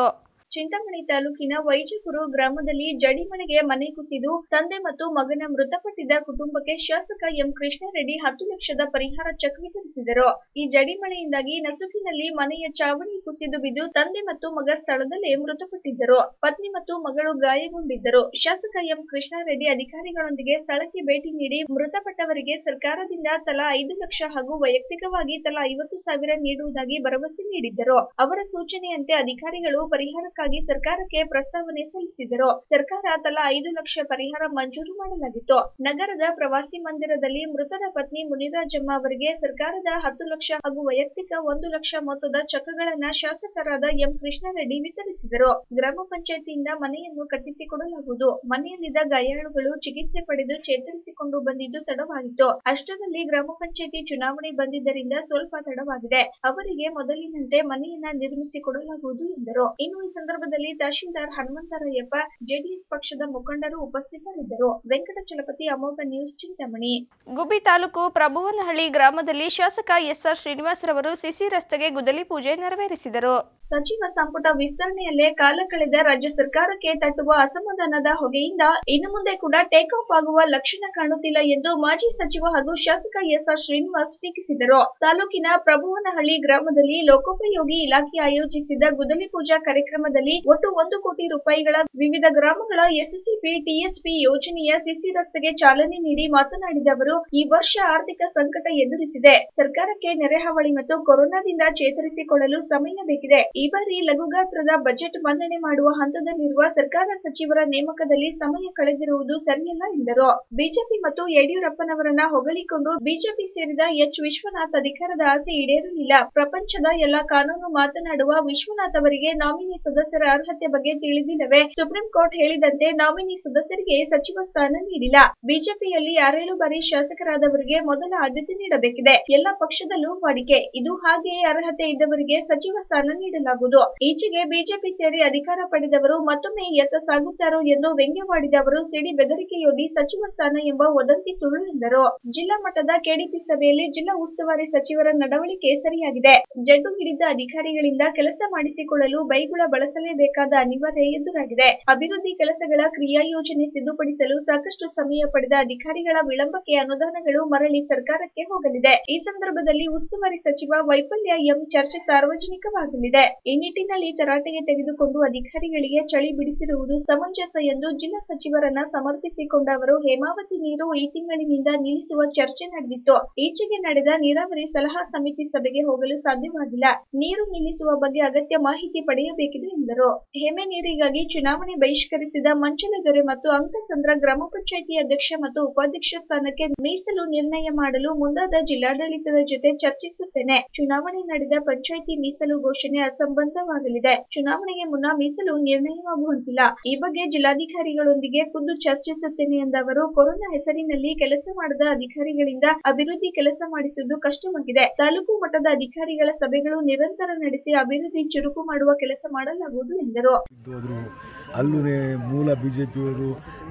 ಚಿಂತಾಮಣಿ ತಾಲೂಕಿನ ವೈಜಪುರ ಗ್ರಾಮದಲ್ಲಿ ಜಡಿಮಳೆಗೆ ಮನೆ ಕುಸಿದು ತಂದೆ ಮತ್ತು ಮಗನ ಮೃತಪಟ್ಟಿದ್ದ ಕುಟುಂಬಕ್ಕೆ ಶಾಸಕ ಎಂ ಕೃಷ್ಣಾರೆಡ್ಡಿ ಹತ್ತು ಲಕ್ಷದ ಪರಿಹಾರ ಚೆಕ್ ವಿತರಿಸಿದರು ಈ ಜಡಿಮಳೆಯಿಂದಾಗಿ ನಸುಕಿನಲ್ಲಿ ಮನೆಯ ಚಾವಣಿ ಕುಸಿದು ಬಿದ್ದು ತಂದೆ ಮತ್ತು ಮಗ ಸ್ಥಳದಲ್ಲೇ ಮೃತಪಟ್ಟಿದ್ದರು ಪತ್ನಿ ಮತ್ತು ಮಗಳು ಗಾಯಗೊಂಡಿದ್ದರು ಶಾಸಕ ಎಂ ಕೃಷ್ಣಾರೆಡ್ಡಿ ಅಧಿಕಾರಿಗಳೊಂದಿಗೆ ಸ್ಥಳಕ್ಕೆ ಭೇಟಿ ನೀಡಿ ಮೃತಪಟ್ಟವರಿಗೆ ಸರ್ಕಾರದಿಂದ ತಲಾ ಐದು ಲಕ್ಷ ಹಾಗೂ ವೈಯಕ್ತಿಕವಾಗಿ ತಲಾ ಐವತ್ತು ಸಾವಿರ ನೀಡುವುದಾಗಿ ಭರವಸೆ ನೀಡಿದ್ದರು ಅವರ ಸೂಚನೆಯಂತೆ ಅಧಿಕಾರಿಗಳು ಪರಿಹಾರಕ್ಕಾಗಿ ಸರ್ಕಾರಕ್ಕೆ ಪ್ರಸ್ತಾವನೆ ಸಲ್ಲಿಸಿದರು ಸರ್ಕಾರ ತಲಾ ಐದು ಲಕ್ಷ ಪರಿಹಾರ ಮಂಜೂರು ಮಾಡಲಾಗಿತ್ತು ನಗರದ ಪ್ರವಾಸಿ ಮಂದಿರದಲ್ಲಿ ಮೃತರ ಪತ್ನಿ ಮುನಿರಾಜಮ್ಮ ಅವರಿಗೆ ಸರ್ಕಾರದ ಹತ್ತು ಲಕ್ಷ ಹಾಗೂ ವೈಯಕ್ತಿಕ ಒಂದು ಲಕ್ಷ ಮೊತ್ತದ ಚೆಕ್ಗಳನ್ನ ಶಾಸಕರಾದ ಎಂ ಕೃಷ್ಣಾರೆಡ್ಡಿ ವಿತರಿಸಿದರು ಗ್ರಾಮ ಪಂಚಾಯತಿಯಿಂದ ಮನೆಯನ್ನು ಕಟ್ಟಿಸಿಕೊಡಲಾಗುವುದು ಮನೆಯಲ್ಲಿದ್ದ ಗಾಯಾಳುಗಳು ಚಿಕಿತ್ಸೆ ಪಡೆದು ಚೇತರಿಸಿಕೊಂಡು ಬಂದಿದ್ದು ತಡವಾಗಿತ್ತು ಅಷ್ಟರಲ್ಲಿ ಗ್ರಾಮ ಪಂಚಾಯತಿ ಚುನಾವಣೆ ಬಂದಿದ್ದರಿಂದ ಸ್ವಲ್ಪ ತಡವಾಗಿದೆ ಅವರಿಗೆ ಮೊದಲಿನಂತೆ ಮನೆಯನ್ನ ನಿರ್ಮಿಸಿಕೊಡಲಾಗುವುದು ಎಂದರು ಇನ್ನು ಈ ಸಂದರ್ಭದಲ್ಲಿ ತಹಶೀಲ್ದಾರ್ ಹನುಮಂತರಾಯಪ್ಪ ಜೆಡಿಎಸ್ ಪಕ್ಷದ ಮುಖಂಡರು ಉಪಸ್ಥಿತರಿದ್ದರು ವೆಂಕಟಚಲಪತಿ ಅಮೋಘ ನ್ಯೂಸ್ ಚಿಂತಾಮಣಿ ಗುಬ್ಬಿ ತಾಲೂಕು ಪ್ರಭುವನಹಳ್ಳಿ ಗ್ರಾಮದಲ್ಲಿ ಶಾಸಕ ಎಸ್ಆರ್ ಶ್ರೀನಿವಾಸರವರು ಸಿಸಿ ರಸ್ತೆಗೆ ಗುದ್ದಲಿ ಪೂಜೆ ನೆರವೇರಿಸಿದರು ಸಚಿವ ಸಂಪುಟ ವಿಸ್ತರಣೆಯಲ್ಲೇ ಕಾಲ ಕಳೆದ ರಾಜ್ಯ ಸರ್ಕಾರಕ್ಕೆ ತಟ್ಟುವ ಅಸಮಾಧಾನದ ಹೊಗೆಯಿಂದ ಇನ್ನು ಮುಂದೆ ಕೂಡ ಟೇಕ್ ಆಫ್ ಆಗುವ ಲಕ್ಷಣ ಕಾಣುತ್ತಿಲ್ಲ ಎಂದು ಮಾಜಿ ಸಚಿವ ಹಾಗೂ ಶಾಸಕ ಎಸ್ಆರ್ ಶ್ರೀನಿವಾಸ್ ಟೀಕಿಸಿದರು ತಾಲೂಕಿನ ಪ್ರಭುವನಹಳ್ಳಿ ಗ್ರಾಮದಲ್ಲಿ ಲೋಕೋಪಯೋಗಿ ಇಲಾಖೆ ಆಯೋಜಿಸಿದ ಗುದ್ದಲಿ ಪೂಜಾ ಕಾರ್ಯಕ್ರಮದಲ್ಲಿ ಒಟ್ಟು ಒಂದು ಕೋಟಿ ರೂಪಾಯಿಗಳ ವಿವಿಧ ಗ್ರಾಮಗಳ ಎಸ್ಎಸ್ಸಿಪಿ ಟಿಎಸ್ಪಿ ಯೋಜನೆಯ ಸಿಸಿ ರಸ್ತೆಗೆ ಚಾಲನೆ ನೀಡಿ ಮಾತನಾಡಿದ ಅವರು ಈ ವರ್ಷ ಆರ್ಥಿಕ ಸಂಕಟ ಎದುರಿಸಿದೆ ಸರ್ಕಾರಕ್ಕೆ ನೆರೆಹಾವಳಿ ಮತ್ತು ಕೊರೋನಾದಿಂದ ಚೇತರಿಸಿಕೊಳ್ಳಲು ಸಮಯ ಬೇಕಿದೆ ಈ ಬಾರಿ ಲಘುಗಾತ್ರದ ಬಜೆಟ್ ಮಂಡನೆ ಮಾಡುವ ಹಂತದಲ್ಲಿರುವ ಸರ್ಕಾರ ಸಚಿವರ ನೇಮಕದಲ್ಲಿ ಸಮಯ ಕಳೆದಿರುವುದು ಸರಿಯಲ್ಲ ಎಂದರು ಬಿಜೆಪಿ ಮತ್ತು ಯಡಿಯೂರಪ್ಪನವರನ್ನ ಹೊಗಳಿಕೊಂಡು ಬಿಜೆಪಿ ಸೇರಿದ ಎಚ್ ವಿಶ್ವನಾಥ್ ಅಧಿಕಾರದ ಆಸೆ ಈಡೇರಲಿಲ್ಲ ಪ್ರಪಂಚದ ಎಲ್ಲ ಕಾನೂನು ಮಾತನಾಡುವ ವಿಶ್ವನಾಥ್ ಅವರಿಗೆ ನಾಮಿನಿ ಸದಸ್ಯರ ಅರ್ಹತೆ ಬಗ್ಗೆ ತಿಳಿದಿಲ್ಲವೇ ಸುಪ್ರೀಂ ಕೋರ್ಟ್ ಹೇಳಿದಂತೆ ನಾಮಿನಿ ಸದಸ್ಯರಿಗೆ ಸಚಿವ ಸ್ಥಾನ ನೀಡಿಲ್ಲ ಬಿಜೆಪಿಯಲ್ಲಿ ಆರೇಳು ಬಾರಿ ಶಾಸಕರಾದವರಿಗೆ ಮೊದಲ ಆದ್ಯತೆ ನೀಡಬೇಕಿದೆ ಎಲ್ಲ ಪಕ್ಷದಲ್ಲೂ ವಾಡಿಕೆ ಇದು ಹಾಗೆಯೇ ಅರ್ಹತೆ ಇದ್ದವರಿಗೆ ಸಚಿವ ಸ್ಥಾನ ನೀಡಲಾಗುವುದು ಈಚೆಗೆ ಬಿಜೆಪಿ ಸೇರಿ ಅಧಿಕಾರ ಪಡೆದವರು ಮತ್ತೊಮ್ಮೆ ಎತ್ತ ಸಾಗುತ್ತಾರೋ ಎಂದು ವ್ಯಂಗ್ಯವಾಡಿದ ಅವರು ಸಿಡಿ ಬೆದರಿಕೆಯೊಡ್ಡಿ ಸಚಿವ ಸ್ಥಾನ ಎಂಬ ವದಂತಿ ಸುಳ್ಳು ಎಂದರು ಜಿಲ್ಲಾ ಮಟ್ಟದ ಕೆಡಿಪಿ ಸಭೆಯಲ್ಲಿ ಜಿಲ್ಲಾ ಉಸ್ತುವಾರಿ ಸಚಿವರ ನಡವಳಿಕೆ ಸರಿಯಾಗಿದೆ ಜಡ್ಡು ಹಿಡಿದ ಅಧಿಕಾರಿಗಳಿಂದ ಕೆಲಸ ಮಾಡಿಸಿಕೊಳ್ಳಲು ಬೈಗುಳ ಬಳಸಲೇಬೇಕಾದ ಅನಿವಾರ್ಯ ಎದುರಾಗಿದೆ ಅಭಿವೃದ್ಧಿ ಕೆಲಸಗಳ ಕ್ರಿಯಾ ಯೋಜನೆ ಸಿದ್ಧಪಡಿಸಲು ಸಾಕಷ್ಟು ಸಮಯ ಪಡೆದ ಅಧಿಕಾರಿಗಳ ವಿಳಂಬಕ್ಕೆ ಅನುದಾನಗಳು ಮರಳಿ ಸರ್ಕಾರಕ್ಕೆ ಹೋಗಲಿದೆ ಈ ಸಂದರ್ಭದಲ್ಲಿ ಉಸ್ತುವಾರಿ ಸಚಿವ ವೈಫಲ್ಯ ಎಂ ಚರ್ಚೆ ಸಾರ್ವಜನಿಕವಾಗಲಿದೆ ಈ ನಿಟ್ಟಿನಲ್ಲಿ ತರಾಟೆಗೆ ತೆಗೆದುಕೊಂಡು ಅಧಿಕಾರಿಗಳಿಗೆ ಚಳಿ ಬಿಡಿಸಿರುವುದು ಸಮಂಜಸ ಎಂದು ಜಿಲ್ಲಾ ಸಚಿವರನ್ನ ಸಮರ್ಥಿಸಿಕೊಂಡ ಅವರು ಹೇಮಾವತಿ ನೀರು ಈ ತಿಂಗಳಿನಿಂದ ನಿಲ್ಲಿಸುವ ಚರ್ಚೆ ನಡೆದಿತ್ತು ಈಚೆಗೆ ನಡೆದ ನೀರಾವರಿ ಸಲಹಾ ಸಮಿತಿ ಸಭೆಗೆ ಹೋಗಲು ಸಾಧ್ಯವಾಗಿಲ್ಲ ನೀರು ನಿಲ್ಲಿಸುವ ಬಗ್ಗೆ ಅಗತ್ಯ ಮಾಹಿತಿ ಪಡೆಯಬೇಕಿದೆ ಎಂದರು ಹೇಮೆ ನೀರಿಗಾಗಿ ಚುನಾವಣೆ ಬಹಿಷ್ಕರಿಸಿದ ಮಂಚಲಗೆರೆ ಮತ್ತು ಅಂಕಸಂದ್ರ ಗ್ರಾಮ ಪಂಚಾಯಿತಿ ಅಧ್ಯಕ್ಷ ಮತ್ತು ಉಪಾಧ್ಯಕ್ಷ ಸ್ಥಾನಕ್ಕೆ ಮೀಸಲು ನಿರ್ಣಯ ಮಾಡಲು ಮುಂದಾದ ಜಿಲ್ಲಾಡಳಿತದ ಜೊತೆ ಚರ್ಚಿಸುತ್ತೇನೆ ಚುನಾವಣೆ ನಡೆದ ಪಂಚಾಯಿತಿ ಮೀಸಲು ಘೋಷಣೆ ಅಸಂಬದ್ಧವಾಗಲಿದೆ ಚುನಾವಣೆಗೆ ಮುನ್ನ ಮೀಸಲು ನಿರ್ಣಯವಾಗುವಂತಿಲ್ಲ ಈ ಬಗ್ಗೆ ಜಿಲ್ಲಾಧಿಕಾರಿಗಳೊಂದಿಗೆ ಖುದ್ದು ಚರ್ಚಿಸುತ್ತೇನೆ ಎಂದ ಅವರು ಕೊರೋನಾ ಹೆಸರಿನಲ್ಲಿ ಕೆಲಸ ಮಾಡದ ಅಧಿಕಾರಿಗಳಿಂದ ಅಭಿವೃದ್ಧಿ ಕೆಲಸ ಮಾಡಿಸುವುದು ಕಷ್ಟವಾಗಿದೆ ತಾಲೂಕು ಮಟ್ಟದ ಅಧಿಕಾರಿಗಳ ಸಭೆಗಳು ನಿರಂತರ ನಡೆಸಿ ಅಭಿವೃದ್ಧಿ ಚುರುಕು ಮಾಡುವ ಕೆಲಸ ಮಾಡಲಾಗುವುದು ಎಂದರು ಹೋದ್ರು ಅಲ್ಲೂ ಮೂಲ ಬಿ ಜೆ ಪಿಯವರು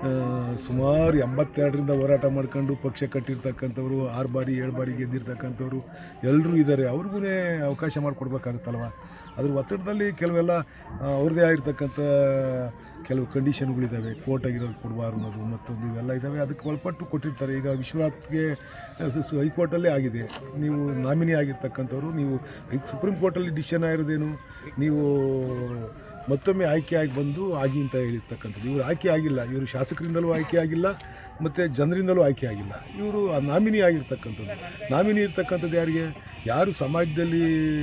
ಸುಮಾರು ಎಂಬತ್ತೆರಡರಿಂದ ಹೋರಾಟ ಮಾಡ್ಕೊಂಡು ಪಕ್ಷ ಕಟ್ಟಿರ್ತಕ್ಕಂಥವ್ರು ಆರು ಬಾರಿ ಏಳು ಬಾರಿ ಗೆದ್ದಿರ್ತಕ್ಕಂಥವ್ರು ಎಲ್ಲರೂ ಇದ್ದಾರೆ ಅವ್ರಿಗೂ ಅವಕಾಶ ಮಾಡಿಕೊಡ್ಬೇಕಾಗುತ್ತಲ್ವ ಅದ್ರ ಒತ್ತಡದಲ್ಲಿ ಕೆಲವೆಲ್ಲ ಆ, ಅವ್ರದ್ದೇ ಆಗಿರ್ತಕ್ಕಂಥ ಕೆಲವು ಕಂಡೀಷನ್ಗಳಿದ್ದಾವೆ ಕೋರ್ಟ್ ಆಗಿರೋದು ಕೊಡಬಾರ್ದು ಅನ್ನೋದು ಮತ್ತೊಂದು ಇವೆಲ್ಲ ಇದ್ದಾವೆ ಅದಕ್ಕೆ ಒಳಪಟ್ಟು ಕೊಟ್ಟಿರ್ತಾರೆ ಈಗ ವಿಶ್ವನಾಥ್ಗೆ ಸು- ಸು- ಹೈಕೋರ್ಟಲ್ಲೇ ಆಗಿದೆ ನೀವು ನಾಮಿನಿ ಆಗಿರ್ತಕ್ಕಂಥವ್ರು ನೀವು ಹೈ ಸುಪ್ರೀಂ ಕೋರ್ಟಲ್ಲಿ ಡಿಸಿಷನ್ ಆಗಿರೋದೇನು ನೀವು ಮತ್ತೊಮ್ಮೆ ಆಯ್ಕೆ ಆಗಿ ಬಂದು ಆಗಿ ಅಂತ ಹೇಳಿರ್ತಕ್ಕಂಥದ್ದು ಇವರು ಆಯ್ಕೆ ಆಗಿಲ್ಲ ಇವರು ಶಾಸಕರಿಂದಲೂ ಆಯ್ಕೆ ಆಗಿಲ್ಲ ಮತ್ತು ಜನರಿಂದಲೂ ಆಯ್ಕೆ ಆಗಿಲ್ಲ ಇವರು ನಾಮಿನಿ ಆಗಿರ್ತಕ್ಕಂಥದ್ದು ನಾಮಿನಿ ಇರ್ತಕ್ಕಂಥದ್ದು ಯಾರಿಗೆ ಯಾರು ಸಮಾಜದಲ್ಲಿ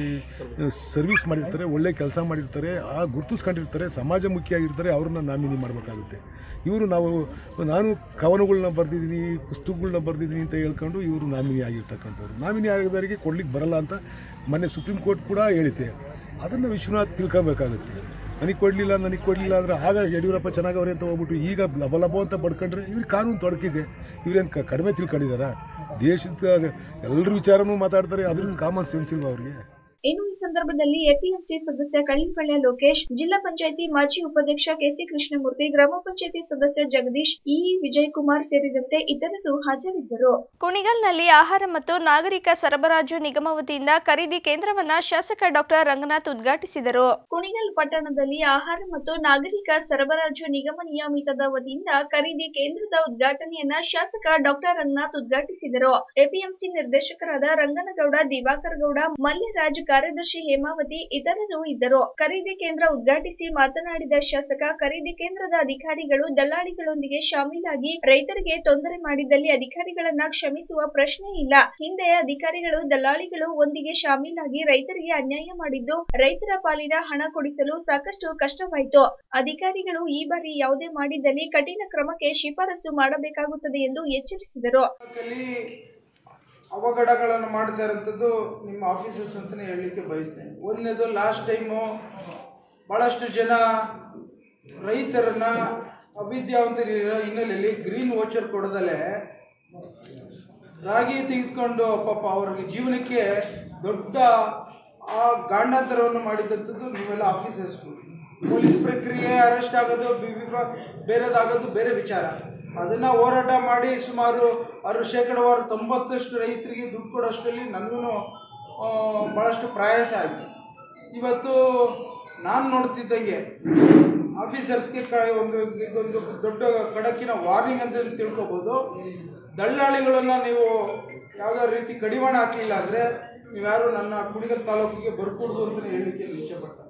ಸರ್ವಿಸ್ ಮಾಡಿರ್ತಾರೆ ಒಳ್ಳೆ ಕೆಲಸ ಮಾಡಿರ್ತಾರೆ ಆ ಗುರುತಿಸ್ಕೊಂಡಿರ್ತಾರೆ ಸಮಾಜಮುಖಿಯಾಗಿರ್ತಾರೆ ಅವ್ರನ್ನ ನಾಮಿನಿ ಮಾಡಬೇಕಾಗುತ್ತೆ ಇವರು ನಾವು ನಾನು ಕವನಗಳ್ನ ಬರೆದಿದ್ದೀನಿ ಪುಸ್ತಕಗಳ್ನ ಬರೆದಿದ್ದೀನಿ ಅಂತ ಹೇಳ್ಕೊಂಡು ಇವರು ನಾಮಿನಿ ಆಗಿರ್ತಕ್ಕಂಥವ್ರು ನಾಮಿನಿ ಆಗಿದವರಿಗೆ ಕೊಡ್ಲಿಕ್ಕೆ ಬರಲ್ಲ ಅಂತ ಮೊನ್ನೆ ಸುಪ್ರೀಂ ಕೋರ್ಟ್ ಕೂಡ ಹೇಳಿದೆ ಅದನ್ನು ವಿಶ್ವನಾಥ್ ತಿಳ್ಕೊಬೇಕಾಗುತ್ತೆ ನನಗೆ ಕೊಡಲಿಲ್ಲ ನನಗೆ ಕೊಡಲಿಲ್ಲ ಅಂದರೆ ಆಗ ಯಡಿಯೂರಪ್ಪ ಚೆನ್ನಾಗವ್ರೆ ಅಂತ ಹೋಗ್ಬಿಟ್ಟು ಈಗ ಲಬ ಲಬ ಅಂತ ಪಡ್ಕೊಂಡ್ರೆ ಇವ್ರಿಗೆ ಕಾನೂನು ತೊಡಕಿದೆ ಇವ್ರೇನು ಕ ಕಡಿಮೆ ತಿಳ್ಕೊಂಡಿದಾರ ದೇಶದ ಎಲ್ಲರ ವಿಚಾರನೂ ಮಾತಾಡ್ತಾರೆ ಅದ್ರ ಕಾಮನ್ ಸೆನ್ಸ್ ಇಲ್ವಾ ಅವ್ರಿಗೆ ಇನ್ನು ಈ ಸಂದರ್ಭದಲ್ಲಿ ಎಪಿಎಂಸಿ ಸದಸ್ಯ ಕಳ್ಳಿಪಳ್ಳ ಲೋಕೇಶ್ ಜಿಲ್ಲಾ ಪಂಚಾಯಿತಿ ಮಾಜಿ ಉಪಾಧ್ಯಕ್ಷ ಕೆಸಿ ಕೃಷ್ಣಮೂರ್ತಿ ಗ್ರಾಮ ಪಂಚಾಯಿತಿ ಸದಸ್ಯ ಜಗದೀಶ್ ಇ ವಿಜಯಕುಮಾರ್ ಸೇರಿದಂತೆ ಇತರರು ಹಾಜರಿದ್ದರು ಕುಣಿಗಲ್ನಲ್ಲಿ ಆಹಾರ ಮತ್ತು ನಾಗರಿಕ ಸರಬರಾಜು ನಿಗಮ ವತಿಯಿಂದ ಖರೀದಿ ಕೇಂದ್ರವನ್ನ ಶಾಸಕ ಡಾಕ್ಟರ್ ರಂಗನಾಥ್ ಉದ್ಘಾಟಿಸಿದರು ಕುಣಿಗಲ್ ಪಟ್ಟಣದಲ್ಲಿ ಆಹಾರ ಮತ್ತು ನಾಗರಿಕ ಸರಬರಾಜು ನಿಗಮ ನಿಯಮಿತದ ವತಿಯಿಂದ ಖರೀದಿ ಕೇಂದ್ರದ ಉದ್ಘಾಟನೆಯನ್ನ ಶಾಸಕ ಡಾಕ್ಟರ್ ರಂಗನಾಥ್ ಉದ್ಘಾಟಿಸಿದರು ಎಪಿಎಂಸಿ ನಿರ್ದೇಶಕರಾದ ರಂಗನಗೌಡ ದಿವಾಕರ್ ಗೌಡ ಮಲ್ಯರಾಜ್ ಕಾರ್ಯದರ್ಶಿ ಹೇಮಾವತಿ ಇತರರು ಇದ್ದರು ಖರೀದಿ ಕೇಂದ್ರ ಉದ್ಘಾಟಿಸಿ ಮಾತನಾಡಿದ ಶಾಸಕ ಖರೀದಿ ಕೇಂದ್ರದ ಅಧಿಕಾರಿಗಳು ದಲ್ಲಾಳಿಗಳೊಂದಿಗೆ ಶಾಮೀಲಾಗಿ ರೈತರಿಗೆ ತೊಂದರೆ ಮಾಡಿದಲ್ಲಿ ಅಧಿಕಾರಿಗಳನ್ನ ಕ್ಷಮಿಸುವ ಪ್ರಶ್ನೆ ಇಲ್ಲ ಹಿಂದೆ ಅಧಿಕಾರಿಗಳು ದಲ್ಲಾಳಿಗಳು ಒಂದಿಗೆ ಶಾಮೀಲಾಗಿ ರೈತರಿಗೆ ಅನ್ಯಾಯ ಮಾಡಿದ್ದು ರೈತರ ಪಾಲಿನ ಹಣ ಕೊಡಿಸಲು ಸಾಕಷ್ಟು ಕಷ್ಟವಾಯಿತು ಅಧಿಕಾರಿಗಳು ಈ ಬಾರಿ ಯಾವುದೇ ಮಾಡಿದ್ದಲ್ಲಿ ಕಠಿಣ ಕ್ರಮಕ್ಕೆ ಶಿಫಾರಸು ಮಾಡಬೇಕಾಗುತ್ತದೆ ಎಂದು ಎಚ್ಚರಿಸಿದರು ಅವಘಡಗಳನ್ನು ಮಾಡ್ತಾ ಇರೋಂಥದ್ದು ನಿಮ್ಮ ಆಫೀಸರ್ಸ್ ಅಂತಲೇ ಹೇಳಲಿಕ್ಕೆ ಬಯಸ್ತೇನೆ ಒಂದನೇದು ಲಾಸ್ಟ್ ಟೈಮು ಭಾಳಷ್ಟು ಜನ ರೈತರನ್ನ ಅವಿದ್ಯಾವಂತರಿರೋ ಹಿನ್ನೆಲೆಯಲ್ಲಿ ಗ್ರೀನ್ ವಾಚರ್ ಕೊಡದಲ್ಲೇ ರಾಗಿ ತೆಗೆದುಕೊಂಡು ಪಾಪ ಅವ್ರಿಗೆ ಜೀವನಕ್ಕೆ ದೊಡ್ಡ ಆ ಗಾಂಡಾಂತರವನ್ನು ಮಾಡಿದಂಥದ್ದು ನೀವೆಲ್ಲ ಆಫೀಸರ್ಸ್ಗಳು ಪೊಲೀಸ್ ಪ್ರಕ್ರಿಯೆ ಅರೆಸ್ಟ್ ಆಗೋದು ಬಿ ಬೇರೆದಾಗೋದು ಬೇರೆ ವಿಚಾರ ಅದನ್ನು ಹೋರಾಟ ಮಾಡಿ ಸುಮಾರು ಅವರು ಶೇಕಡವಾರು ತೊಂಬತ್ತಷ್ಟು ರೈತರಿಗೆ ದುಡ್ಡು ಕೊಡೋಷ್ಟರಲ್ಲಿ ನನಗೂ ಭಾಳಷ್ಟು ಪ್ರಯಾಸ ಆಯಿತು ಇವತ್ತು ನಾನು ನೋಡ್ತಿದ್ದಂಗೆ ಆಫೀಸರ್ಸ್ಗೆ ಕ ಒಂದು ಇದೊಂದು ದೊಡ್ಡ ಕಡಕಿನ ವಾರ್ನಿಂಗ್ ಅಂತ ತಿಳ್ಕೊಬೋದು ದಳ್ಳಾಳಿಗಳನ್ನು ನೀವು ಯಾವುದಾದ್ರು ರೀತಿ ಕಡಿವಾಣ ಹಾಕಲಿಲ್ಲ ಅಂದರೆ ನೀವ್ಯಾರು ನನ್ನ ಕುಣಿಗಲ್ ತಾಲೂಕಿಗೆ ಬರ್ಕೂಡ್ದು ಅಂತ ಹೇಳಲಿಕ್ಕೆ ಇಚ್ಛೆಪಡ್ತಾರೆ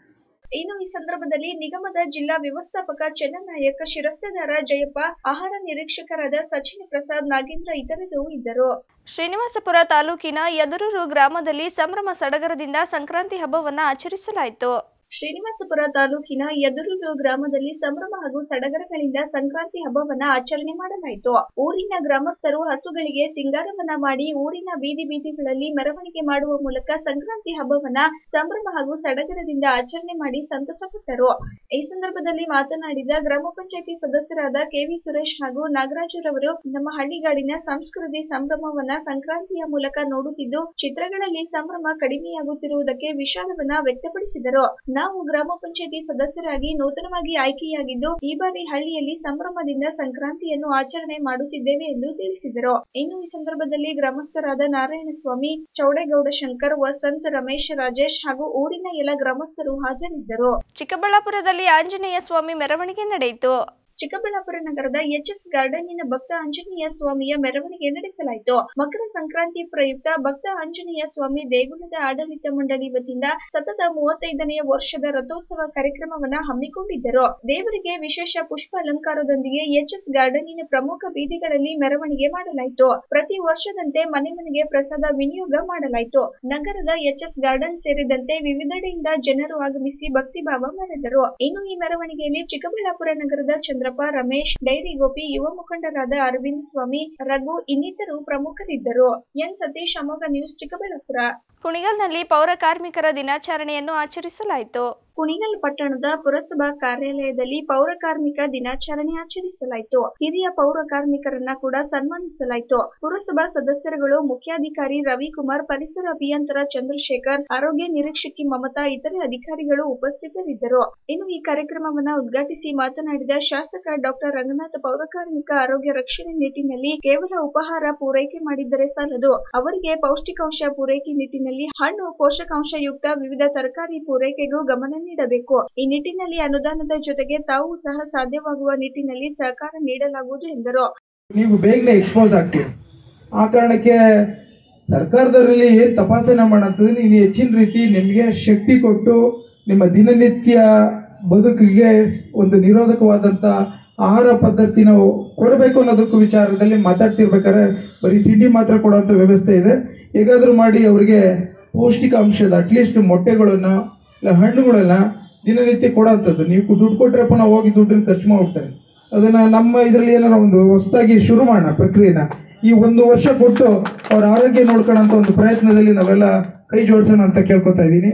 ಇನ್ನು ಈ ಸಂದರ್ಭದಲ್ಲಿ ನಿಗಮದ ಜಿಲ್ಲಾ ವ್ಯವಸ್ಥಾಪಕ ಚೆನ್ನನಾಯಕ ಶಿರಸ್ತೆದಾರ ಜಯಪ್ಪ ಆಹಾರ ನಿರೀಕ್ಷಕರಾದ ಸಚಿನ್ ಪ್ರಸಾದ್ ನಾಗೇಂದ್ರ ಇತರರು ಇದ್ದರು ಶ್ರೀನಿವಾಸಪುರ ತಾಲೂಕಿನ ಯದರೂರು ಗ್ರಾಮದಲ್ಲಿ ಸಂಭ್ರಮ ಸಡಗರದಿಂದ ಸಂಕ್ರಾಂತಿ ಹಬ್ಬವನ್ನ ಆಚರಿಸಲಾಯಿತು ಶ್ರೀನಿವಾಸಪುರ ತಾಲೂಕಿನ ಯದುರೂರು ಗ್ರಾಮದಲ್ಲಿ ಸಂಭ್ರಮ ಹಾಗೂ ಸಡಗರಗಳಿಂದ ಸಂಕ್ರಾಂತಿ ಹಬ್ಬವನ್ನ ಆಚರಣೆ ಮಾಡಲಾಯಿತು ಊರಿನ ಗ್ರಾಮಸ್ಥರು ಹಸುಗಳಿಗೆ ಸಿಂಗಾರವನ್ನ ಮಾಡಿ ಊರಿನ ಬೀದಿ ಬೀದಿಗಳಲ್ಲಿ ಮೆರವಣಿಗೆ ಮಾಡುವ ಮೂಲಕ ಸಂಕ್ರಾಂತಿ ಹಬ್ಬವನ್ನ ಸಂಭ್ರಮ ಹಾಗೂ ಸಡಗರದಿಂದ ಆಚರಣೆ ಮಾಡಿ ಸಂತಸಪಟ್ಟರು ಈ ಸಂದರ್ಭದಲ್ಲಿ ಮಾತನಾಡಿದ ಗ್ರಾಮ ಪಂಚಾಯತಿ ಸದಸ್ಯರಾದ ಕೆವಿ ಸುರೇಶ್ ಹಾಗೂ ನಾಗರಾಜರವರು ನಮ್ಮ ಹಳ್ಳಿಗಾಡಿನ ಸಂಸ್ಕೃತಿ ಸಂಭ್ರಮವನ್ನ ಸಂಕ್ರಾಂತಿಯ ಮೂಲಕ ನೋಡುತ್ತಿದ್ದು ಚಿತ್ರಗಳಲ್ಲಿ ಸಂಭ್ರಮ ಕಡಿಮೆಯಾಗುತ್ತಿರುವುದಕ್ಕೆ ವಿಷಾದವನ್ನ ವ್ಯಕ್ತಪಡಿಸಿದರು ನಾವು ಗ್ರಾಮ ಪಂಚಾಯತಿ ಸದಸ್ಯರಾಗಿ ನೂತನವಾಗಿ ಆಯ್ಕೆಯಾಗಿದ್ದು ಈ ಬಾರಿ ಹಳ್ಳಿಯಲ್ಲಿ ಸಂಭ್ರಮದಿಂದ ಸಂಕ್ರಾಂತಿಯನ್ನು ಆಚರಣೆ ಮಾಡುತ್ತಿದ್ದೇವೆ ಎಂದು ತಿಳಿಸಿದರು ಇನ್ನು ಈ ಸಂದರ್ಭದಲ್ಲಿ ಗ್ರಾಮಸ್ಥರಾದ ನಾರಾಯಣಸ್ವಾಮಿ ಚೌಡೇಗೌಡ ಶಂಕರ್ ವಸಂತ್ ರಮೇಶ್ ರಾಜೇಶ್ ಹಾಗೂ ಊರಿನ ಎಲ್ಲ ಗ್ರಾಮಸ್ಥರು ಹಾಜರಿದ್ದರು ಚಿಕ್ಕಬಳ್ಳಾಪುರದಲ್ಲಿ ಆಂಜನೇಯ ಸ್ವಾಮಿ ಮೆರವಣಿಗೆ ನಡೆಯಿತು ಚಿಕ್ಕಬಳ್ಳಾಪುರ ನಗರದ ಎಚ್ಎಸ್ ಗಾರ್ಡನ್ನಿನ ಭಕ್ತ ಆಂಜನೇಯ ಸ್ವಾಮಿಯ ಮೆರವಣಿಗೆ ನಡೆಸಲಾಯಿತು ಮಕರ ಸಂಕ್ರಾಂತಿ ಪ್ರಯುಕ್ತ ಭಕ್ತ ಆಂಜನೇಯ ಸ್ವಾಮಿ ದೇಗುಲದ ಆಡಳಿತ ಮಂಡಳಿ ವತಿಯಿಂದ ಸತತ ಮೂವತ್ತೈದನೆಯ ವರ್ಷದ ರಥೋತ್ಸವ ಕಾರ್ಯಕ್ರಮವನ್ನ ಹಮ್ಮಿಕೊಂಡಿದ್ದರು ದೇವರಿಗೆ ವಿಶೇಷ ಪುಷ್ಪ ಅಲಂಕಾರದೊಂದಿಗೆ ಎಚ್ಎಸ್ ಗಾರ್ಡನ್ನಿನ ಪ್ರಮುಖ ಬೀದಿಗಳಲ್ಲಿ ಮೆರವಣಿಗೆ ಮಾಡಲಾಯಿತು ಪ್ರತಿ ವರ್ಷದಂತೆ ಮನೆ ಮನೆಗೆ ಪ್ರಸಾದ ವಿನಿಯೋಗ ಮಾಡಲಾಯಿತು ನಗರದ ಎಚ್ಎಸ್ ಗಾರ್ಡನ್ ಸೇರಿದಂತೆ ವಿವಿಧೆಡೆಯಿಂದ ಜನರು ಆಗಮಿಸಿ ಭಕ್ತಿಭಾವ ಮೆರೆದರು ಇನ್ನು ಈ ಮೆರವಣಿಗೆಯಲ್ಲಿ ಚಿಕ್ಕಬಳ್ಳಾಪುರ ನಗರದ ಚಂದ್ರಪ್ಪ ರಮೇಶ್ ಡೈರಿ ಗೋಪಿ ಯುವ ಮುಖಂಡರಾದ ಅರವಿಂದ್ ಸ್ವಾಮಿ ರಘು ಇನ್ನಿತರು ಪ್ರಮುಖರಿದ್ದರು ಎನ್ ಸತೀಶ್ ಅಮೋಘ ನ್ಯೂಸ್ ಚಿಕ್ಕಬಳ್ಳಾಪುರ ಕುಣಿಗಲ್ನಲ್ಲಿ ಪೌರ ಕಾರ್ಮಿಕರ ದಿನಾಚರಣೆಯನ್ನು ಆಚರಿಸಲಾಯಿತು ಕುಣಿಗಲ್ ಪಟ್ಟಣದ ಪುರಸಭಾ ಕಾರ್ಯಾಲಯದಲ್ಲಿ ಪೌರ ಕಾರ್ಮಿಕ ದಿನಾಚರಣೆ ಆಚರಿಸಲಾಯಿತು ಹಿರಿಯ ಪೌರ ಕಾರ್ಮಿಕರನ್ನ ಕೂಡ ಸನ್ಮಾನಿಸಲಾಯಿತು ಪುರಸಭಾ ಸದಸ್ಯರುಗಳು ಮುಖ್ಯಾಧಿಕಾರಿ ರವಿಕುಮಾರ್ ಪರಿಸರ ಅಭಿಯಂತರ ಚಂದ್ರಶೇಖರ್ ಆರೋಗ್ಯ ನಿರೀಕ್ಷಕಿ ಮಮತಾ ಇತರೆ ಅಧಿಕಾರಿಗಳು ಉಪಸ್ಥಿತರಿದ್ದರು ಇನ್ನು ಈ ಕಾರ್ಯಕ್ರಮವನ್ನ ಉದ್ಘಾಟಿಸಿ ಮಾತನಾಡಿದ ಶಾಸಕ ಡಾಕ್ಟರ್ ರಂಗನಾಥ್ ಪೌರ ಕಾರ್ಮಿಕ ಆರೋಗ್ಯ ರಕ್ಷಣೆ ನಿಟ್ಟಿನಲ್ಲಿ ಕೇವಲ ಉಪಹಾರ ಪೂರೈಕೆ ಮಾಡಿದ್ದರೆ ಸಾಲದು ಅವರಿಗೆ ಪೌಷ್ಟಿಕಾಂಶ ಪೂರೈಕೆ ನಿಟ್ಟಿನಲ್ಲಿ ಹಣ್ಣು ಪೋಷಕಾಂಶಯುಕ್ತ ವಿವಿಧ ತರಕಾರಿ ಪೂರೈಕೆಗೂ ಗಮನ ನೀಡಬೇಕು ಈ ನಿಟ್ಟಿನಲ್ಲಿ ಅನುದಾನದ ಜೊತೆಗೆ ತಾವು ಸಹ ಸಾಧ್ಯವಾಗುವ ನಿಟ್ಟಿನಲ್ಲಿ ಸಹಕಾರ ನೀಡಲಾಗುವುದು ಎಂದರು ನೀವು ಬೇಗನೆ ಎಕ್ಸ್ಪೋಸ್ ಆಗ್ತೀರಿ ಆ ಕಾರಣಕ್ಕೆ ಸರ್ಕಾರದವರಲ್ಲಿ ಏನು ತಪಾಸಣೆ ಮಾಡೋಂಥದ್ದು ನೀವು ಹೆಚ್ಚಿನ ರೀತಿ ನಿಮಗೆ ಶಕ್ತಿ ಕೊಟ್ಟು ನಿಮ್ಮ ದಿನನಿತ್ಯ ಬದುಕಿಗೆ ಒಂದು ನಿರೋಧಕವಾದಂಥ ಆಹಾರ ಪದ್ಧತಿ ನಾವು ಕೊಡಬೇಕು ಅನ್ನೋದಕ್ಕೂ ವಿಚಾರದಲ್ಲಿ ಮಾತಾಡ್ತಿರ್ಬೇಕಾದ್ರೆ ಬರೀ ತಿಂಡಿ ಮಾತ್ರ ಕೊಡುವಂಥ ವ್ಯವಸ್ಥೆ ಇದೆ ಹೇಗಾದರೂ ಮಾಡಿ ಅವರಿಗೆ ಪೌಷ್ಟಿಕಾಂಶದ ಅಟ್ಲೀಸ್ಟ್ ಮೊಟ್ಟೆಗಳನ್ನು ಇಲ್ಲ ಹಣ್ಣುಗಳನ್ನು ದಿನನಿತ್ಯ ಕೊಡೋಂಥದ್ದು ನೀವು ದುಡ್ಡು ಕೊಟ್ಟರೆ ನಾವು ಹೋಗಿ ದುಡ್ಡನ್ನು ಖರ್ಚು ಮಾಡ್ಬಿಡ್ತಾರೆ ಅದನ್ನು ನಮ್ಮ ಇದರಲ್ಲಿ ಏನಾರ ಒಂದು ಹೊಸದಾಗಿ ಶುರು ಮಾಡೋಣ ಪ್ರಕ್ರಿಯೆನ ಈ ಒಂದು ವರ್ಷ ಕೊಟ್ಟು ಅವ್ರ ಆರೋಗ್ಯ ನೋಡ್ಕೊಳ್ಳೋಂಥ ಒಂದು ಪ್ರಯತ್ನದಲ್ಲಿ ನಾವೆಲ್ಲ ಕೈ ಜೋಡಿಸೋಣ ಅಂತ ಕೇಳ್ಕೊತಾ ಇದ್ದೀನಿ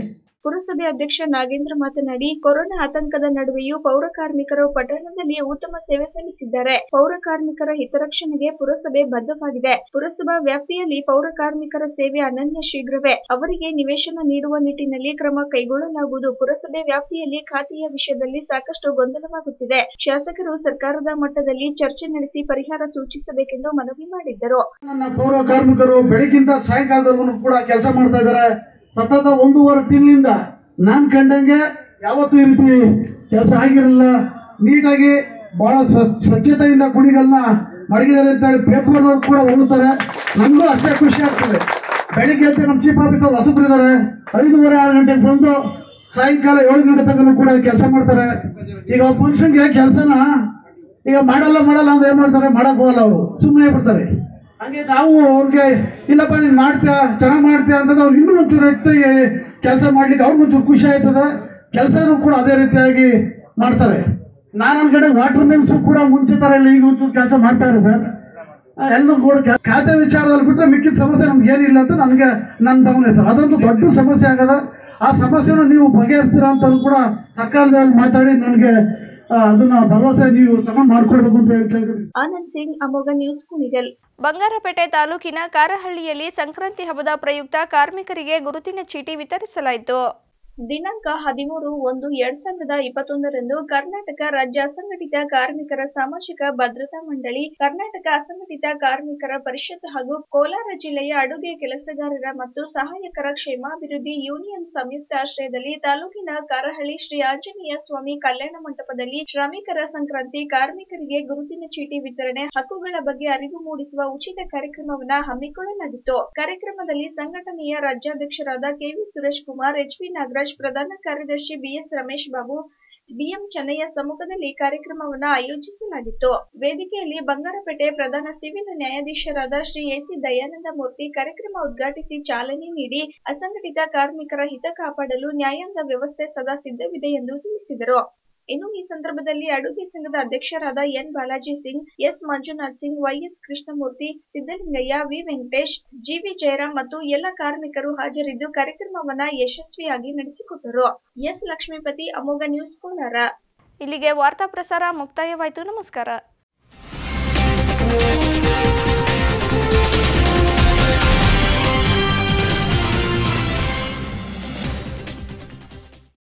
ಪುರಸಭೆ ಅಧ್ಯಕ್ಷ ನಾಗೇಂದ್ರ ಮಾತನಾಡಿ ಕೊರೋನಾ ಆತಂಕದ ನಡುವೆಯೂ ಪೌರ ಕಾರ್ಮಿಕರು ಪಟ್ಟಣದಲ್ಲಿ ಉತ್ತಮ ಸೇವೆ ಸಲ್ಲಿಸಿದ್ದಾರೆ ಪೌರ ಕಾರ್ಮಿಕರ ಹಿತರಕ್ಷಣೆಗೆ ಪುರಸಭೆ ಬದ್ಧವಾಗಿದೆ ಪುರಸಭಾ ವ್ಯಾಪ್ತಿಯಲ್ಲಿ ಪೌರ ಕಾರ್ಮಿಕರ ಸೇವೆ ಅನನ್ಯ ಶೀಘ್ರವೇ ಅವರಿಗೆ ನಿವೇಶನ ನೀಡುವ ನಿಟ್ಟಿನಲ್ಲಿ ಕ್ರಮ ಕೈಗೊಳ್ಳಲಾಗುವುದು ಪುರಸಭೆ ವ್ಯಾಪ್ತಿಯಲ್ಲಿ ಖಾತೆಯ ವಿಷಯದಲ್ಲಿ ಸಾಕಷ್ಟು ಗೊಂದಲವಾಗುತ್ತಿದೆ ಶಾಸಕರು ಸರ್ಕಾರದ ಮಟ್ಟದಲ್ಲಿ ಚರ್ಚೆ ನಡೆಸಿ ಪರಿಹಾರ ಸೂಚಿಸಬೇಕೆಂದು ಮನವಿ ಮಾಡಿದ್ದರು ನನ್ನ ಪೌರ ಕಾರ್ಮಿಕರು ಬೆಳಗಿಂದ ಸಾಯಂಕಾಲದವರೆಗೂ ಕೂಡ ಕೆಲಸ ಮಾಡ್ತಾ ಇದ್ದಾರೆ ಸತತ ಒಂದೂವರೆ ತಿಂಗಳಿಂದ ನಾನ್ ಕಂಡಂಗೆ ಯಾವತ್ತೂ ಈ ರೀತಿ ಕೆಲಸ ಆಗಿರಲಿಲ್ಲ ನೀಟಾಗಿ ಬಹಳ ಸ್ವ- ಸ್ವಚ್ಛತೆಯಿಂದ ಗುಡಿಗಳನ್ನ ಮಡಗಿದ್ದಾರೆ ಅಂತ ಹೇಳಿ ಪೇಪರ್ನವ್ರು ಕೂಡ ಓದುತ್ತಾರೆ ನನಗೂ ಅಷ್ಟೇ ಖುಷಿ ಆಗ್ತದೆ ಬೆಳಿಗ್ಗೆ ಎದ್ದು ನಮ್ಮ ಚೀಫ್ ಆಫೀಸರ್ ಹೊಸಬ್ರು ಇದ್ದಾರೆ ಐದೂವರೆ ಆರು ಗಂಟೆಗೆ ಬಂದು ಸಾಯಂಕಾಲ ಏಳು ಗಂಟೆ ತನಕ ಕೂಡ ಕೆಲಸ ಮಾಡ್ತಾರೆ ಈಗ ಒಬ್ಬ ಮನುಷ್ಯನಿಗೆ ಕೆಲಸನ ಈಗ ಮಾಡಲ್ಲ ಮಾಡಲ್ಲ ಅಂತ ಏನ್ ಮಾಡ್ತಾರೆ ಮಾಡಕ್ ಹೋಗಲ್ಲ ಅವರು ಸುಮ್ಮನೆ ಬಿಡ್ತಾರೆ ಹಂಗೆ ನಾವು ಅವ್ರಿಗೆ ಇಲ್ಲಪ್ಪ ನೀನು ಮಾಡ್ತೀಯ ಚೆನ್ನಾಗಿ ಮಾಡ್ತೀಯ ಅಂತಂದ್ರೆ ಅವ್ರು ಇನ್ನೂ ಒಂಚೂರು ಹೆಚ್ಚಾಗಿ ಕೆಲಸ ಮಾಡ್ಲಿಕ್ಕೆ ಅವ್ರಿಗೂ ಒಂಚೂರು ಖುಷಿ ಆಯ್ತದೆ ಕೆಲಸನೂ ಕೂಡ ಅದೇ ರೀತಿಯಾಗಿ ಮಾಡ್ತಾರೆ ನಾನು ನನ್ನ ಕಡೆ ವಾಟರ್ ಮೆನ್ಸು ಕೂಡ ಮುಂಚೆ ಥರ ಇಲ್ಲ ಈಗ ಒಂಚೂರು ಕೆಲಸ ಮಾಡ್ತಾರೆ ಸರ್ ಎಲ್ಲರೂ ಕೂಡ ಕೆ- ಖಾತೆ ವಿಚಾರದಲ್ಲಿ ಬಿಟ್ಟರೆ ಮಿಕ್ಕಿದ ಸಮಸ್ಯೆ ನಮ್ಗೆ ಏನಿಲ್ಲ ಅಂತ ನನಗೆ ನನ್ನ ಗಮನ ಸರ್ ಅದೊಂದು ದೊಡ್ಡ ಸಮಸ್ಯೆ ಆಗದ ಆ ಸಮಸ್ಯೆನ ನೀವು ಬಗೆಹರಿಸ್ತೀರಾ ಅಂತ ಕೂಡ ಸರ್ಕಾರದಲ್ಲಿ ಮಾತಾಡಿ ನನಗೆ ಆ, ಅದನ್ನ ಭರವಸೆ ನೀವು ತಗೊಂಡು ಮಾಡ್ಕೊಡ್ಬೇಕು ಅಂತ ಹೇಳಿ ಕೇಳ್ತೀನಿ ಆನಂದ್ ಸಿಂಗ್ ಅಮೋಘ ನ್ಯೂಸ್ ಕುಣಿಗಲ್ ಬಂಗಾರಪೇಟೆ ತಾಲೂಕಿನ ಕಾರಹಳ್ಳಿಯಲ್ಲಿ ಸಂಕ್ರಾಂತಿ ಹಬ್ಬದ ಪ್ರಯುಕ್ತ ಕಾರ್ಮಿಕರಿಗೆ ಗುರುತಿನ ಚೀಟಿ ವಿತರಿಸಲಾಯಿತು ದಿನಾಂಕ ಹದಿಮೂರು ಒಂದು ಎರಡ್ ಸಾವಿರದ ಇಪ್ಪತ್ತೊಂದರಂದು ಕರ್ನಾಟಕ ರಾಜ್ಯ ಅಸಂಘಟಿತ ಕಾರ್ಮಿಕರ ಸಾಮಾಜಿಕ ಭದ್ರತಾ ಮಂಡಳಿ ಕರ್ನಾಟಕ ಅಸಂಘಟಿತ ಕಾರ್ಮಿಕರ ಪರಿಷತ್ ಹಾಗೂ ಕೋಲಾರ ಜಿಲ್ಲೆಯ ಅಡುಗೆ ಕೆಲಸಗಾರರ ಮತ್ತು ಸಹಾಯಕರ ಕ್ಷೇಮಾಭಿವೃದ್ಧಿ ಯೂನಿಯನ್ ಸಂಯುಕ್ತ ಆಶ್ರಯದಲ್ಲಿ ತಾಲೂಕಿನ ಕಾರಹಳ್ಳಿ ಶ್ರೀ ಆಂಜನೇಯ ಸ್ವಾಮಿ ಕಲ್ಯಾಣ ಮಂಟಪದಲ್ಲಿ ಶ್ರಮಿಕರ ಸಂಕ್ರಾಂತಿ ಕಾರ್ಮಿಕರಿಗೆ ಗುರುತಿನ ಚೀಟಿ ವಿತರಣೆ ಹಕ್ಕುಗಳ ಬಗ್ಗೆ ಅರಿವು ಮೂಡಿಸುವ ಉಚಿತ ಕಾರ್ಯಕ್ರಮವನ್ನ ಹಮ್ಮಿಕೊಳ್ಳಲಾಗಿತ್ತು ಕಾರ್ಯಕ್ರಮದಲ್ಲಿ ಸಂಘಟನೆಯ ರಾಜ್ಯಾಧ್ಯಕ್ಷರಾದ KV Suresh Kumar H P Nagaraj ಪ್ರಧಾನ ಕಾರ್ಯದರ್ಶಿ ಬಿಎಸ್ ರಮೇಶ್ ಬಾಬು ಬಿಎಂ ಚೆನ್ನಯ್ಯ ಸಮ್ಮುಖದಲ್ಲಿ ಕಾರ್ಯಕ್ರಮವನ್ನು ಆಯೋಜಿಸಲಾಗಿತ್ತು ವೇದಿಕೆಯಲ್ಲಿ ಬಂಗಾರಪೇಟೆ ಪ್ರಧಾನ ಸಿವಿಲ್ ನ್ಯಾಯಾಧೀಶರಾದ ಶ್ರೀ ಎಸಿ ದಯಾನಂದ ಮೂರ್ತಿ ಕಾರ್ಯಕ್ರಮ ಉದ್ಘಾಟಿಸಿ ಚಾಲನೆ ನೀಡಿ ಅಸಂಘಟಿತ ಕಾರ್ಮಿಕರ ಹಿತ ಕಾಪಾಡಲು ನ್ಯಾಯಾಂಗ ವ್ಯವಸ್ಥೆ ಸದಾ ಸಿದ್ಧವಿದೆ ಎಂದು ತಿಳಿಸಿದರು ಇನ್ನು ಈ ಸಂದರ್ಭದಲ್ಲಿ ಅಡುಗೆ ಸಂಘದ ಅಧ್ಯಕ್ಷರಾದ N Balaji Singh S Manjunath Singh YS Krishnamurthy Siddalingaiah V Venkatesh GV Jayaram ಮತ್ತು ಎಲ್ಲ ಕಾರ್ಮಿಕರು ಹಾಜರಿದ್ದು ಕಾರ್ಯಕ್ರಮವನ್ನ ಯಶಸ್ವಿಯಾಗಿ ನಡೆಸಿಕೊಟ್ಟರು ಎಸ್ ಲಕ್ಷ್ಮೀಪತಿ ಅಮೋಘ ನ್ಯೂಸ್ ಕೋಲಾರ ಇಲ್ಲಿಗೆ ವಾರ್ತಾ ಪ್ರಸಾರ ಮುಕ್ತಾಯವಾಯಿತು ನಮಸ್ಕಾರ